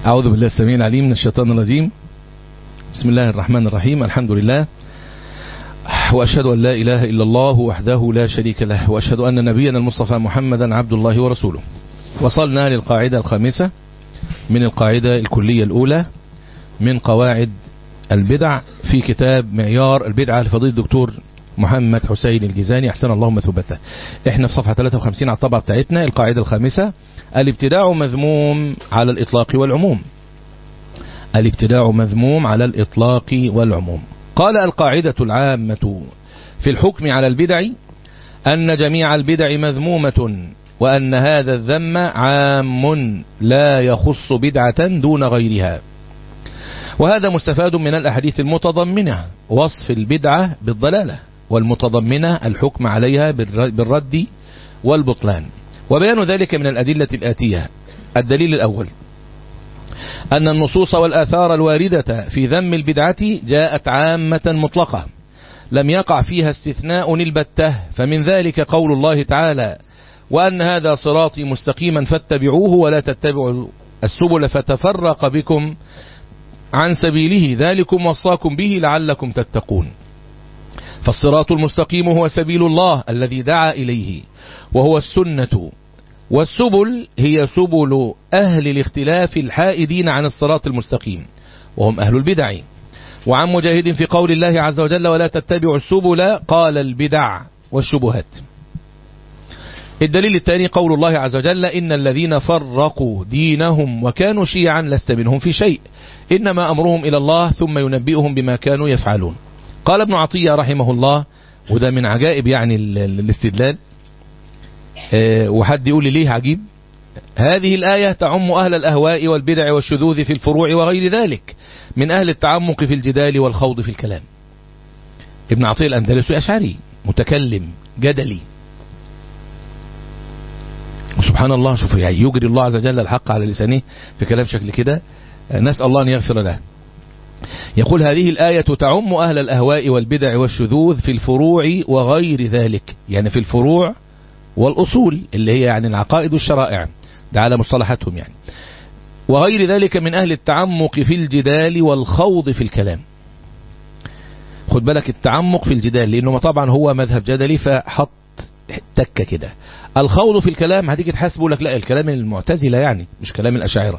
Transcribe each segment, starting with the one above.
أعوذ بالله السميع العليم من الشيطان الرجيم بسم الله الرحمن الرحيم الحمد لله وأشهد أن لا إله إلا الله وحده لا شريك له وأشهد أن نبينا المصطفى محمدا عبد الله ورسوله وصلنا للقاعدة الخامسة من القاعدة الكلية الأولى من قواعد البدع في كتاب معيار البدعة لفضيل الدكتور محمد حسين الجزاني أحسن الله مثوبته احنا في صفحة 53 على الطبعة بتاعتنا القاعدة الخامسة الابتداع مذموم على الإطلاق والعموم الابتداع مذموم على الإطلاق والعموم قال القاعدة العامة في الحكم على البدع أن جميع البدع مذمومة وأن هذا الذم عام لا يخص بدعة دون غيرها وهذا مستفاد من الأحاديث المتضمنة وصف البدعة بالضلالة والمتضمنة الحكم عليها بالرد والبطلان وبيان ذلك من الأدلة الآتية الدليل الأول أن النصوص والآثار الواردة في ذم البدعة جاءت عامة مطلقة لم يقع فيها استثناء البتة فمن ذلك قول الله تعالى وأن هذا صراطي مستقيما فاتبعوه ولا تتبعوا السبل فتفرق بكم عن سبيله ذلكم وصاكم به لعلكم تتقون فالصراط المستقيم هو سبيل الله الذي دعا إليه وهو السنة والسبل هي سبل أهل الاختلاف الحائدين عن الصراط المستقيم وهم أهل البدع وعن مجاهد في قول الله عز وجل ولا تتبعوا السبل قال البدع والشبهات الدليل الثاني قول الله عز وجل إن الذين فرقوا دينهم وكانوا شيعا لست منهم في شيء إنما أمرهم إلى الله ثم ينبئهم بما كانوا يفعلون قال ابن عطية رحمه الله وده من عجائب يعني الاستدلال اه وحد يقول لي ليه عجيب هذه الآية تعم أهل الأهواء والبدع والشذوذ في الفروع وغير ذلك من أهل التعمق في الجدال والخوض في الكلام ابن عطية الأندلسي أشعري متكلم جدلي وسبحان الله شوف يعني يجري الله عز وجل الحق على لسانه في كلام شكل كده نسأل الله أن يغفر له يقول هذه الآية تعم أهل الأهواء والبدع والشذوذ في الفروع وغير ذلك يعني في الفروع والأصول اللي هي يعني العقائد والشرائع ده على مصطلحاتهم يعني وغير ذلك من أهل التعمق في الجدال والخوض في الكلام خد بالك التعمق في الجدال لأنه طبعا هو مذهب جدلي فحط تكة كده الخوض في الكلام هتيجي تحاسبه لك لا الكلام المعتزلة يعني مش كلام الأشاعرة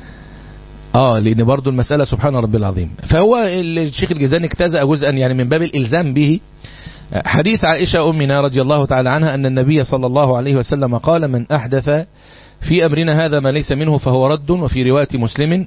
اه لان برضو المسألة سبحان ربي العظيم فهو الشيخ الجزاني اجتزأ جزءا يعني من باب الالزام به حديث عائشة أمنا رضي الله تعالى عنها أن النبي صلى الله عليه وسلم قال من أحدث في أمرنا هذا ما ليس منه فهو رد وفي رواية مسلم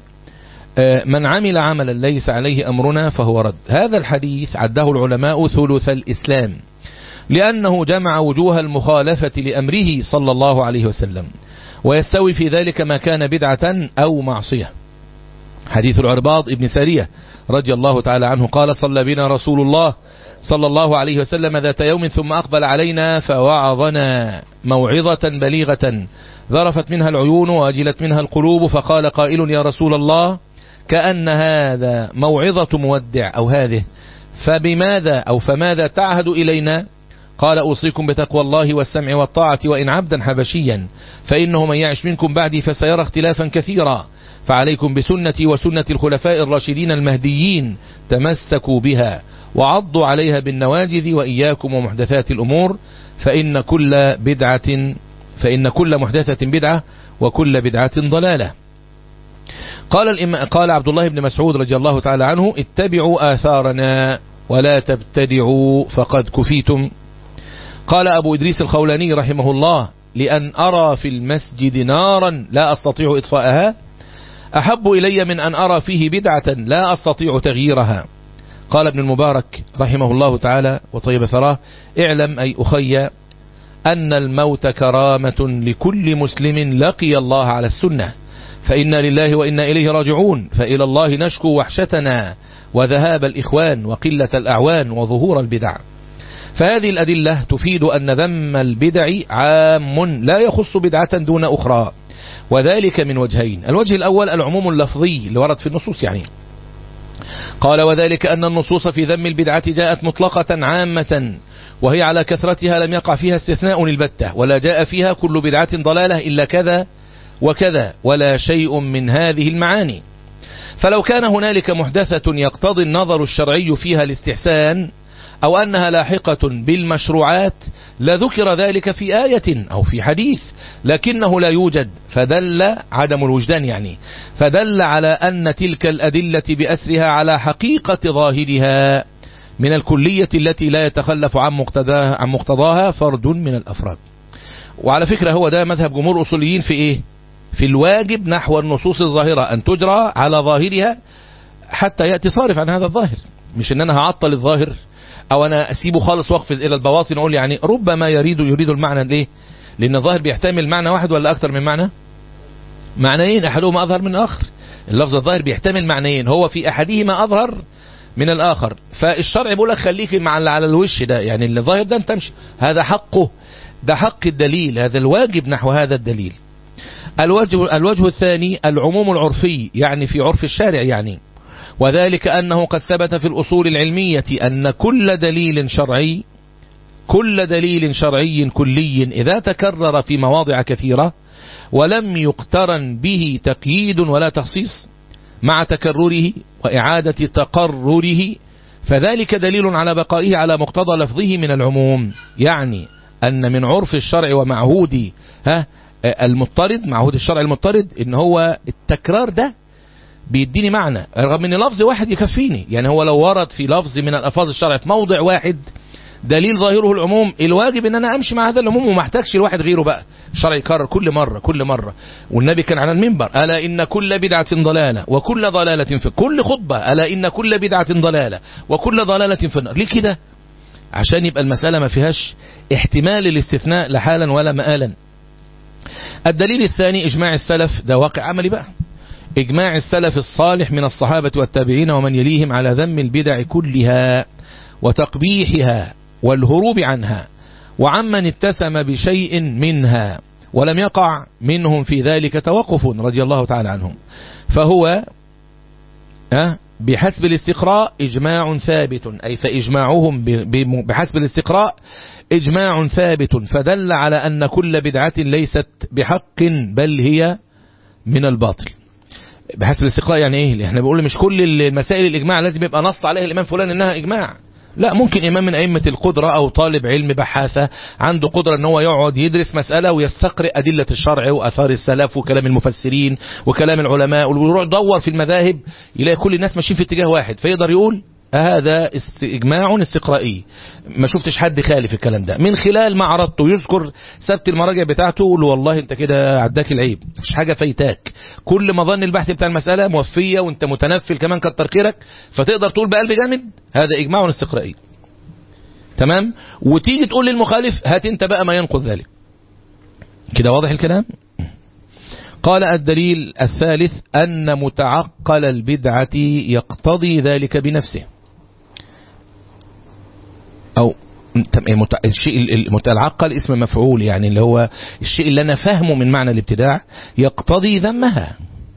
من عمل عملا ليس عليه أمرنا فهو رد هذا الحديث عده العلماء ثلث الإسلام لأنه جمع وجوه المخالفة لأمره صلى الله عليه وسلم ويستوي في ذلك ما كان بدعة أو معصية حديث العرباض ابن سارية رضي الله تعالى عنه قال صلى بنا رسول الله صلى الله عليه وسلم ذات يوم ثم أقبل علينا فوعظنا موعظة بليغة ذرفت منها العيون وأجلت منها القلوب فقال قائل يا رسول الله كأن هذا موعظة مودع أو هذه فبماذا أو فماذا تعهد إلينا قال أوصيكم بتقوى الله والسمع والطاعة وإن عبدا حبشيا فإنه من يعش منكم بعدي فسيرى اختلافا كثيرا فعليكم بسنتي وسنة الخلفاء الراشدين المهديين تمسكوا بها وعضوا عليها بالنواجذ وإياكم ومحدثات الأمور فإن كل بدعة فإن كل محدثة بدعة وكل بدعة ضلالة قال الإم... قال عبد الله بن مسعود رضي الله تعالى عنه اتبعوا آثارنا ولا تبتدعوا فقد كفيتم قال أبو إدريس الخولاني رحمه الله لأن أرى في المسجد نارا لا أستطيع إطفاءها أحب إلي من أن أرى فيه بدعة لا أستطيع تغييرها قال ابن المبارك رحمه الله تعالى وطيب ثراه اعلم أي أخي أن الموت كرامة لكل مسلم لقي الله على السنة فإنا لله وإنا إليه راجعون فإلى الله نشكو وحشتنا وذهاب الإخوان وقلة الأعوان وظهور البدع فهذه الأدلة تفيد أن ذم البدع عام لا يخص بدعة دون أخرى وذلك من وجهين الوجه الأول العموم اللفظي اللي ورد في النصوص يعني قال وذلك أن النصوص في ذم البدعة جاءت مطلقة عامة وهي على كثرتها لم يقع فيها استثناء البتة ولا جاء فيها كل بدعة ضلالة إلا كذا وكذا ولا شيء من هذه المعاني فلو كان هنالك محدثة يقتضي النظر الشرعي فيها الاستحسان أو أنها لاحقة بالمشروعات لذكر ذلك في آية أو في حديث لكنه لا يوجد فدل عدم الوجدان يعني فدل على أن تلك الأدلة بأسرها على حقيقة ظاهرها من الكلية التي لا يتخلف عن مقتضاها, عن مقتضاها فرد من الأفراد وعلى فكرة هو ده مذهب جمهور الأصوليين في إيه في الواجب نحو النصوص الظاهرة أن تجرى على ظاهرها حتى يأتي صارف عن هذا الظاهر مش ان انا هعطل الظاهر او انا اسيبه خالص واقفز الى البواطن اقول يعني ربما يريد يريد المعنى ليه لان الظاهر بيحتمل معنى واحد ولا اكتر من معنى معنيين احدهما اظهر من الاخر اللفظ الظاهر بيحتمل معنيين هو في احدهما اظهر من الاخر فالشرع بيقول لك خليك مع اللي على الوش ده يعني اللي الظاهر ده انت امشي هذا حقه ده حق الدليل هذا الواجب نحو هذا الدليل الوجه, الوجه الثاني العموم العرفي يعني في عرف الشارع يعني وذلك أنه قد ثبت في الأصول العلمية أن كل دليل شرعي كل دليل شرعي كلي إذا تكرر في مواضع كثيرة ولم يقترن به تقييد ولا تخصيص مع تكرره وإعادة تقرره فذلك دليل على بقائه على مقتضى لفظه من العموم يعني أن من عرف الشرع ومعهود ها المضطرد معهود الشرع المضطرد ان هو التكرار ده بيديني معنى رغم ان لفظ واحد يكفيني يعني هو لو ورد في لفظ من الالفاظ الشرع في موضع واحد دليل ظاهره العموم الواجب ان انا امشي مع هذا العموم وما احتاجش لواحد غيره بقى الشرع يكرر كل مرة كل مرة والنبي كان على المنبر الا ان كل بدعة ضلالة وكل ضلالة في كل خطبة الا ان كل بدعة ضلالة وكل ضلالة في النار ليه كده عشان يبقى المسألة ما فيهاش احتمال الاستثناء لا حالا ولا مآلا الدليل الثاني إجماع السلف ده واقع عملي بقى إجماع السلف الصالح من الصحابة والتابعين ومن يليهم على ذم البدع كلها وتقبيحها والهروب عنها وعمن اتسم بشيء منها ولم يقع منهم في ذلك توقف رضي الله تعالى عنهم فهو بحسب الاستقراء إجماع ثابت أي فإجماعهم بحسب الاستقراء إجماع ثابت فدل على أن كل بدعة ليست بحق بل هي من الباطل بحسب الاستقراء يعني ايه احنا بنقول مش كل المسائل الإجماع لازم يبقى نص عليها الإمام فلان إنها إجماع لا ممكن إمام من أئمة القدرة أو طالب علم بحاثة عنده قدرة أن هو يقعد يدرس مسألة ويستقرئ أدلة الشرع وأثار السلف وكلام المفسرين وكلام العلماء ويروح يدور في المذاهب يلاقي كل الناس ماشيين في اتجاه واحد فيقدر يقول هذا إجماع استقرائي ما شفتش حد خالف الكلام ده من خلال ما عرضته يذكر سبت المراجع بتاعته يقول له والله انت كده عداك العيب مش حاجة فايتاك كل ما ظن البحث بتاع المسألة موفية وانت متنفل كمان كتر خيرك فتقدر تقول بقلب جامد هذا إجماع استقرائي تمام وتيجي تقول للمخالف هات انت بقى ما ينقض ذلك كده واضح الكلام قال الدليل الثالث أن متعقل البدعة يقتضي ذلك بنفسه أو الشيء المتعقل اسم مفعول يعني اللي هو الشيء اللي أنا فهمه من معنى الابتداع يقتضي ذمها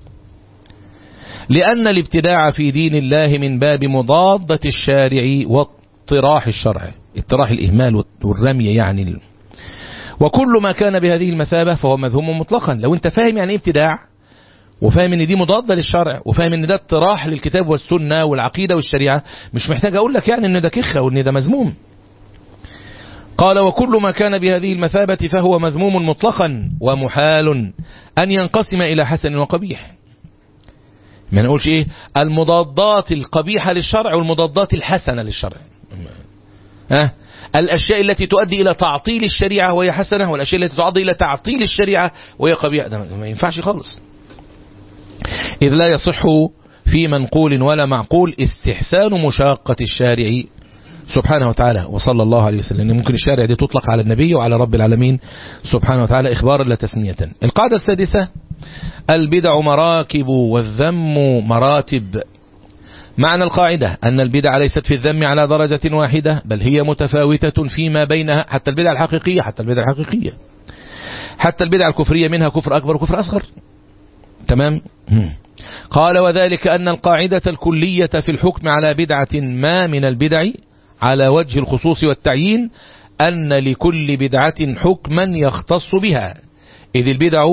لأن الابتداع في دين الله من باب مضادة الشارع واطراح الشرع اطراح الإهمال والرمي يعني وكل ما كان بهذه المثابة فهو مذهوم مطلقا لو انت فاهم يعني ايه ابتداع وفاهم ان دي مضادة للشرع وفاهم ان ده اطراح للكتاب والسنة والعقيدة والشريعة مش محتاج اقول لك يعني ان ده كخة وان ده مذموم قال وكل ما كان بهذه المثابة فهو مذموم مطلقا ومحال أن ينقسم إلى حسن وقبيح ما نقولش إيه المضادات القبيحة للشرع والمضادات الحسنة للشرع ها الأشياء التي تؤدي إلى تعطيل الشريعة وهي حسنة والأشياء التي تؤدي إلى تعطيل الشريعة وهي قبيحة ده ما ينفعش خالص إذ لا يصح في منقول ولا معقول استحسان مشاقة الشارع سبحانه وتعالى وصلى الله عليه وسلم ممكن الشارع دي تطلق على النبي وعلى رب العالمين سبحانه وتعالى إخبارا لا تسمية القاعدة السادسة البدع مراكب والذم مراتب معنى القاعدة أن البدع ليست في الذم على درجة واحدة بل هي متفاوتة فيما بينها حتى البدع الحقيقية حتى البدع الحقيقية حتى البدع الكفرية منها كفر أكبر وكفر أصغر تمام قال وذلك أن القاعدة الكلية في الحكم على بدعة ما من البدع على وجه الخصوص والتعيين أن لكل بدعة حكما يختص بها إذ البدع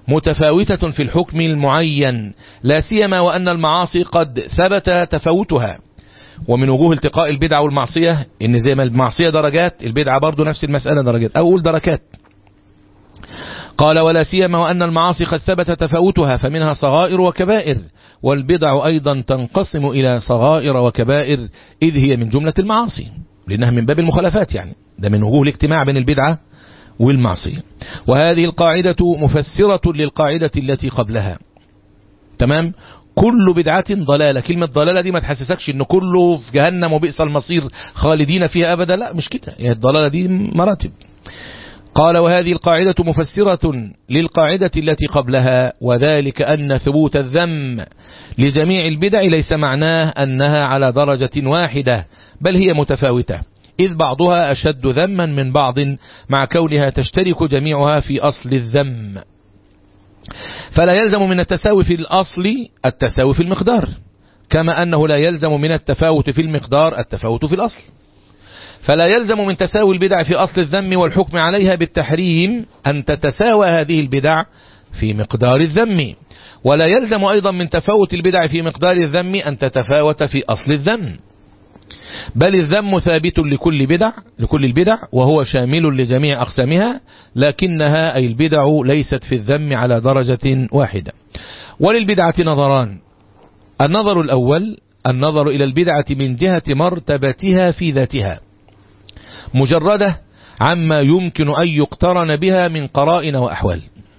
متفاوتة في الحكم المعين لا سيما وأن المعاصي قد ثبت تفاوتها ومن وجوه التقاء البدعة والمعصية ان زي ما المعصية درجات البدعة برضو نفس المسألة درجات أول دركات قال ولا سيما وأن المعاصي قد ثبت تفاوتها فمنها صغائر وكبائر والبدع أيضا تنقسم إلى صغائر وكبائر إذ هي من جملة المعاصي لأنها من باب المخالفات يعني ده من وجوه الاجتماع بين البدعة والمعصية وهذه القاعدة مفسرة للقاعدة التي قبلها تمام كل بدعة ضلالة كلمة ضلالة دي ما تحسسكش ان كله في جهنم وبئس المصير خالدين فيها ابدا لا مش كده يعني الضلالة دي مراتب قال وهذه القاعدة مفسرة للقاعدة التي قبلها وذلك أن ثبوت الذم لجميع البدع ليس معناه أنها على درجة واحدة بل هي متفاوتة إذ بعضها أشد ذما من بعض مع كونها تشترك جميعها في أصل الذم فلا يلزم من التساوي في الأصل التساوي في المقدار كما أنه لا يلزم من التفاوت في المقدار التفاوت في الأصل فلا يلزم من تساوي البدع في أصل الذم والحكم عليها بالتحريم أن تتساوى هذه البدع في مقدار الذم ولا يلزم أيضا من تفاوت البدع في مقدار الذم أن تتفاوت في أصل الذم بل الذم ثابت لكل بدع لكل البدع وهو شامل لجميع أقسامها لكنها أي البدع ليست في الذم على درجة واحدة وللبدعة نظران النظر الأول النظر إلى البدعة من جهة مرتبتها في ذاتها مجردة عما يمكن أن يقترن بها من قرائن وأحوال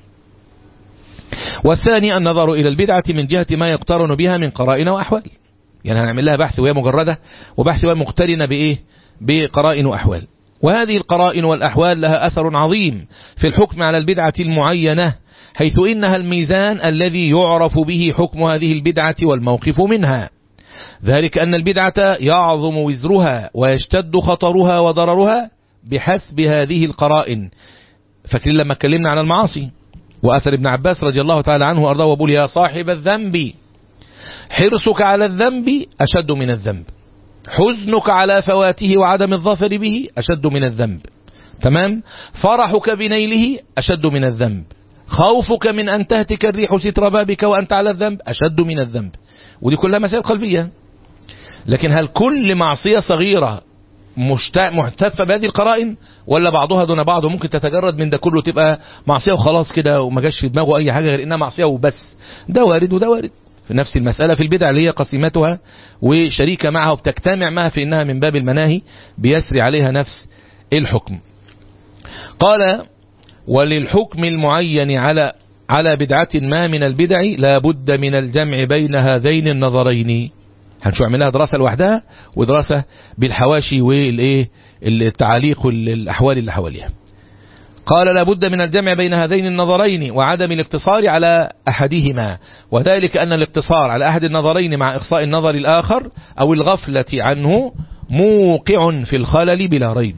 والثاني النظر إلى البدعة من جهة ما يقترن بها من قرائن وأحوال يعني هنعمل لها بحث وهي مجردة وبحث وهي مقترنة بإيه بقرائن وأحوال وهذه القرائن والأحوال لها أثر عظيم في الحكم على البدعة المعينة حيث إنها الميزان الذي يعرف به حكم هذه البدعة والموقف منها ذلك أن البدعة يعظم وزرها ويشتد خطرها وضررها بحسب هذه القرائن فاكرين لما اتكلمنا عن المعاصي وأثر ابن عباس رضي الله تعالى عنه وأرضاه وبول يا صاحب الذنب حرصك على الذنب أشد من الذنب حزنك على فواته وعدم الظفر به أشد من الذنب تمام فرحك بنيله أشد من الذنب خوفك من أن تهتك الريح ستر بابك وأنت على الذنب أشد من الذنب ودي كلها مسائل قلبية لكن هل كل معصية صغيرة محتفة بهذه القرائن ولا بعضها دون بعض وممكن تتجرد من ده كله تبقى معصية وخلاص كده وما جاش في دماغه أي حاجة غير إنها معصية وبس ده وارد وده وارد في نفس المسألة في البدع اللي هي قسيمتها وشريكة معها وبتجتمع معها في إنها من باب المناهي بيسري عليها نفس الحكم قال وللحكم المعين على على بدعة ما من البدع لا بد من الجمع بين هذين النظرين هنشو عملها دراسة لوحدها ودراسة بالحواشي والايه التعاليق والأحوال اللي حواليها قال لابد من الجمع بين هذين النظرين وعدم الاقتصار على أحدهما وذلك أن الاقتصار على أحد النظرين مع إخصاء النظر الآخر أو الغفلة عنه موقع في الخلل بلا ريب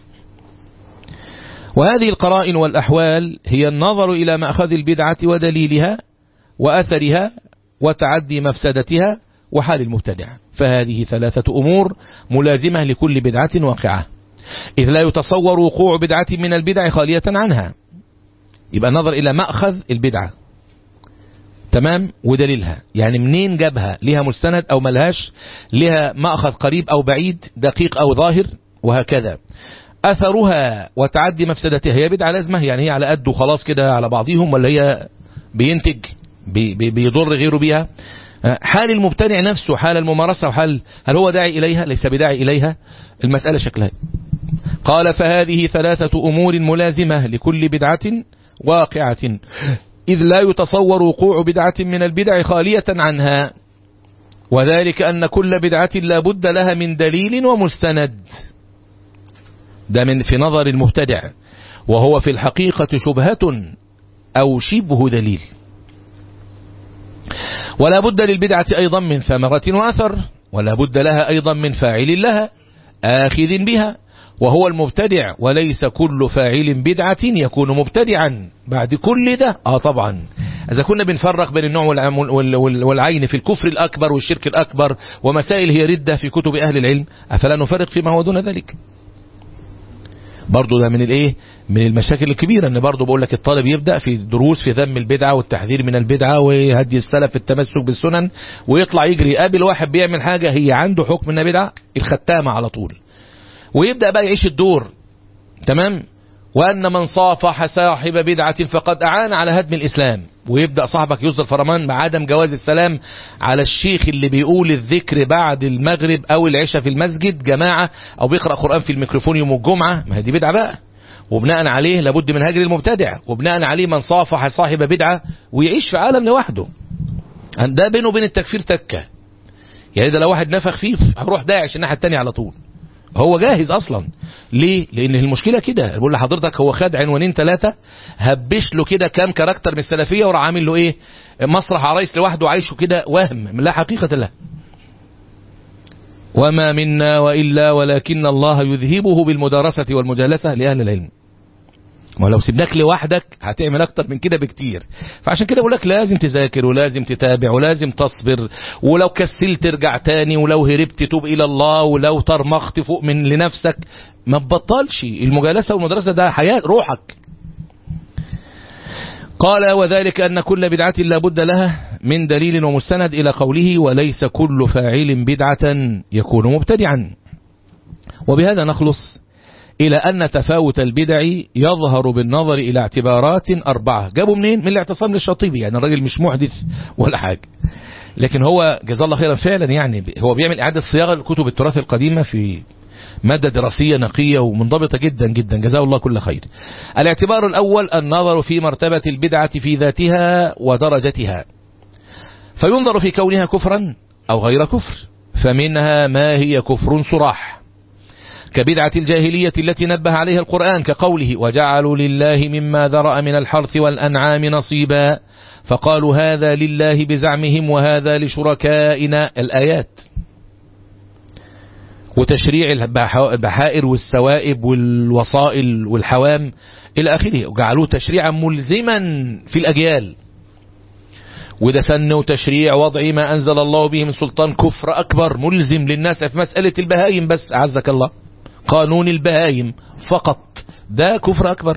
وهذه القرائن والأحوال هي النظر إلى مأخذ البدعة ودليلها وأثرها وتعدي مفسدتها وحال المبتدع فهذه ثلاثة أمور ملازمة لكل بدعة واقعة إذ لا يتصور وقوع بدعة من البدع خالية عنها يبقى نظر إلى مأخذ البدعة تمام ودليلها يعني منين جابها لها مستند أو ملهاش لها مأخذ قريب أو بعيد دقيق أو ظاهر وهكذا أثرها وتعدي مفسدتها هي بدعة لازمة يعني هي على قد وخلاص كده على بعضهم ولا هي بينتج بي بي بيضر غيره بيها حال المبتدع نفسه حال الممارسة وحال هل هو داعي إليها ليس بداعي إليها المسألة شكلها قال فهذه ثلاثة أمور ملازمة لكل بدعة واقعة إذ لا يتصور وقوع بدعة من البدع خالية عنها وذلك أن كل بدعة لا بد لها من دليل ومستند ده من في نظر المبتدع وهو في الحقيقة شبهة أو شبه دليل ولا بد للبدعة أيضا من ثمرة وأثر ولا بد لها أيضا من فاعل لها آخذ بها وهو المبتدع وليس كل فاعل بدعة يكون مبتدعا بعد كل ده آه طبعا إذا كنا بنفرق بين النوع والعين في الكفر الأكبر والشرك الأكبر ومسائل هي ردة في كتب أهل العلم أفلا نفرق فيما هو دون ذلك برضو ده من الايه من المشاكل الكبيرة ان برضو بقول لك الطالب يبدأ في دروس في ذم البدعة والتحذير من البدعة وهدي السلف في التمسك بالسنن ويطلع يجري يقابل واحد بيعمل حاجة هي عنده حكم انها بدعة الختامة على طول ويبدأ بقى يعيش الدور تمام وأن من صافح صاحب بدعة فقد أعان على هدم الإسلام ويبدأ صاحبك يصدر فرمان بعدم جواز السلام على الشيخ اللي بيقول الذكر بعد المغرب أو العشاء في المسجد جماعة أو بيقرأ قرآن في الميكروفون يوم الجمعة ما هي دي بدعة بقى وبناء عليه لابد من هجر المبتدع وبناء عليه من صافح صاحب بدعة ويعيش في عالم لوحده ده بينه وبين التكفير تكة يعني ده لو واحد نفخ فيه هروح داعش الناحية التانية على طول هو جاهز اصلا ليه لان المشكله كده بقول لحضرتك هو خد عنوانين ثلاثه هبش له كده كام كاركتر من السلفيه وراح عامل له ايه مسرح عرايس لوحده عايشه كده وهم لا حقيقه له وما منا والا ولكن الله يذهبه بالمدارسه والمجالسه لاهل العلم ولو سيبناك لوحدك هتعمل اكتر من كده بكتير فعشان كده بقول لك لازم تذاكر ولازم تتابع ولازم تصبر ولو كسلت ترجع تاني ولو هربت توب الى الله ولو طرمخت فوق من لنفسك ما تبطلش المجالسه والمدرسه ده حياه روحك قال وذلك أن كل بدعة لا بد لها من دليل ومستند إلى قوله وليس كل فاعل بدعة يكون مبتدعا وبهذا نخلص إلى أن تفاوت البدع يظهر بالنظر إلى اعتبارات أربعة جابوا منين؟ من الاعتصام للشاطبي يعني الراجل مش محدث ولا حاجة لكن هو جزاه الله خيرا فعلا يعني هو بيعمل إعادة صياغة لكتب التراث القديمة في مادة دراسية نقية ومنضبطة جدا جدا جزاه الله كل خير الاعتبار الأول النظر في مرتبة البدعة في ذاتها ودرجتها فينظر في كونها كفرا أو غير كفر فمنها ما هي كفر صراح كبدعة الجاهلية التي نبه عليها القرآن كقوله وجعلوا لله مما ذرأ من الحرث والأنعام نصيبا فقالوا هذا لله بزعمهم وهذا لشركائنا الآيات وتشريع البحائر والسوائب والوصائل والحوام إلى آخره وجعلوه تشريعا ملزما في الأجيال وده سن وتشريع وضع ما أنزل الله به من سلطان كفر أكبر ملزم للناس في مسألة البهايم بس أعزك الله قانون البهايم فقط ده كفر أكبر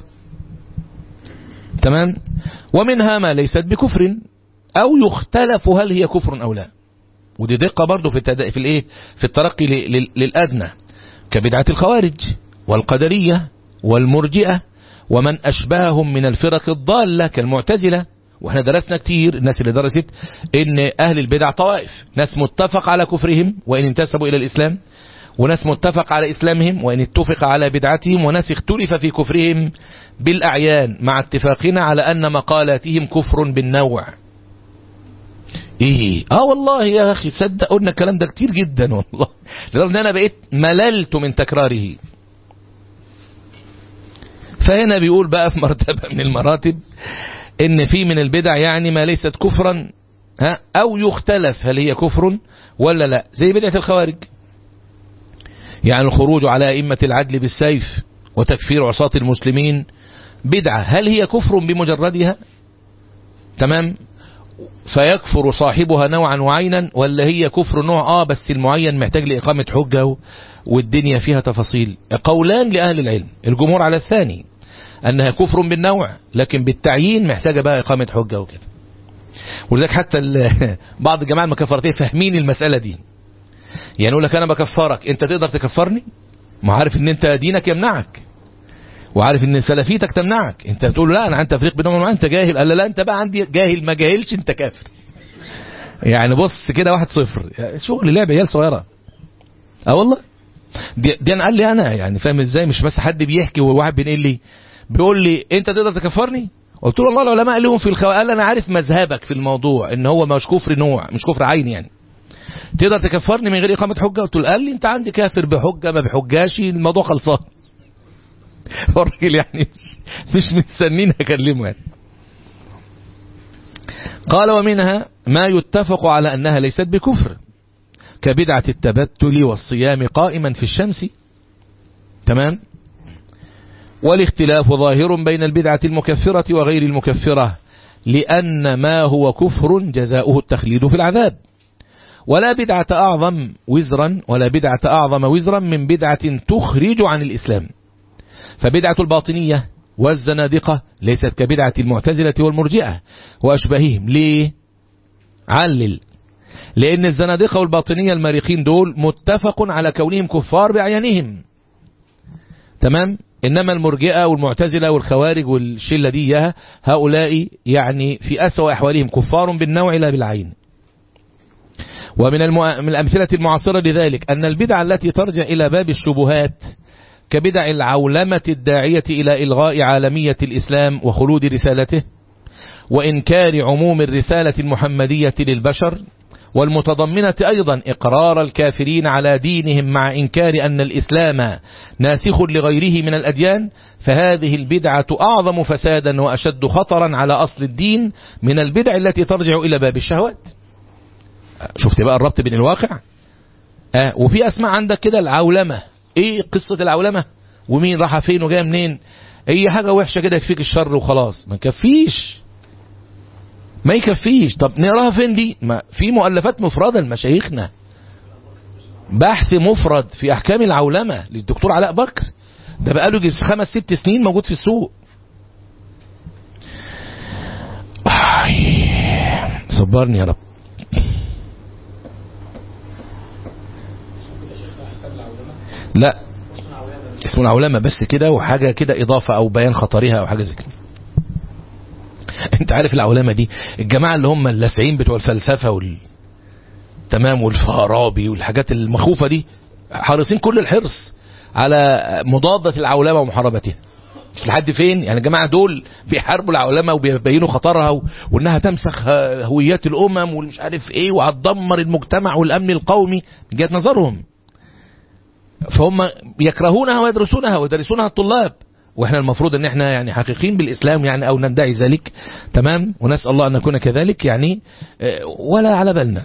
تمام ومنها ما ليست بكفر أو يختلف هل هي كفر أو لا ودي دقة برضه في التد... في الايه في الترقي ل... للأدنى كبدعة الخوارج والقدرية والمرجئة ومن أشبههم من الفرق الضالة كالمعتزلة واحنا درسنا كتير الناس اللي درست ان اهل البدع طوائف ناس متفق على كفرهم وان انتسبوا الى الاسلام وناس متفق على إسلامهم وإن اتفق على بدعتهم وناس اختلف في كفرهم بالأعيان مع اتفاقنا على أن مقالاتهم كفر بالنوع ايه اه والله يا اخي تصدق قلنا الكلام ده كتير جدا والله لدرجه ان انا بقيت مللت من تكراره فهنا بيقول بقى في مرتبه من المراتب ان في من البدع يعني ما ليست كفرا ها او يختلف هل هي كفر ولا لا زي بدعه الخوارج يعني الخروج على أئمة العدل بالسيف وتكفير عصاة المسلمين بدعة هل هي كفر بمجردها تمام فيكفر صاحبها نوعا وعينا ولا هي كفر نوع آه بس المعين محتاج لإقامة حجة والدنيا فيها تفاصيل قولان لأهل العلم الجمهور على الثاني أنها كفر بالنوع لكن بالتعيين محتاجة بقى إقامة حجة وكده ولذلك حتى بعض الجماعة المكفرتين فاهمين المسألة دي يعني يقول لك انا بكفرك انت تقدر تكفرني ما عارف ان انت دينك يمنعك وعارف ان سلفيتك تمنعك انت بتقول لا انا عن تفريق بينهم وبين انت جاهل قال لا انت بقى عندي جاهل ما جاهلش انت كافر يعني بص كده واحد صفر شغل لعب عيال صغيره اه والله دي, دي انا قال لي انا يعني فاهم ازاي مش بس حد بيحكي وواحد بينقل لي بيقول لي انت تقدر تكفرني قلت له والله العلماء لهم في الخو... قال انا عارف مذهبك في الموضوع ان هو مش كفر نوع مش كفر عين يعني تقدر تكفرني من غير إقامة حجة قلت له قال لي أنت عندي كافر بحجة ما بحجاش الموضوع خلصان الراجل يعني مش مستنين أكلمه يعني قال ومنها ما يتفق على أنها ليست بكفر كبدعة التبتل والصيام قائما في الشمس تمام والاختلاف ظاهر بين البدعة المكفرة وغير المكفرة لأن ما هو كفر جزاؤه التخليد في العذاب ولا بدعة أعظم وزرا ولا بدعة أعظم وزرا من بدعة تخرج عن الإسلام فبدعة الباطنية والزنادقة ليست كبدعة المعتزلة والمرجئة وأشبههم ليه علل لأن الزنادقة والباطنية المارقين دول متفق على كونهم كفار بأعيانهم تمام إنما المرجئة والمعتزلة والخوارج والشلة دي هؤلاء يعني في أسوأ أحوالهم كفار بالنوع لا بالعين ومن المؤ... من الأمثلة المعاصرة لذلك أن البدع التي ترجع إلى باب الشبهات كبدع العولمة الداعية إلى إلغاء عالمية الإسلام وخلود رسالته وإنكار عموم الرسالة المحمدية للبشر والمتضمنة أيضا إقرار الكافرين على دينهم مع إنكار أن الإسلام ناسخ لغيره من الأديان فهذه البدعة أعظم فسادا وأشد خطرا على أصل الدين من البدع التي ترجع إلى باب الشهوات شفت بقى الربط بين الواقع آه وفي أسماء عندك كده العولمة إيه قصة العولمة ومين راح فين وجايه منين أي حاجة وحشة كده يكفيك الشر وخلاص ما يكفيش ما يكفيش طب نقراها فين دي ما في مؤلفات مفردة لمشايخنا بحث مفرد في احكام العولمة للدكتور علاء بكر ده بقاله جيس خمس ست سنين موجود في السوق صبرني يا رب لا اسمه العولمة بس كده وحاجة كده إضافة أو بيان خطرها أو حاجة زي كده انت عارف العولمه دي الجماعه اللي هم اللاسعين بتوع الفلسفه وال تمام والفارابي والحاجات المخوفه دي حريصين كل الحرص على مضاده العولمه ومحاربتها مش لحد فين يعني الجماعه دول بيحاربوا العولمه وبيبينوا خطرها و... وانها تمسخ هويات الامم والمش عارف ايه وهتدمر المجتمع والامن القومي من جهه نظرهم فهم يكرهونها ويدرسونها ويدرسونها الطلاب واحنا المفروض ان احنا يعني حقيقين بالاسلام يعني او ندعي ذلك تمام ونسال الله ان نكون كذلك يعني ولا على بالنا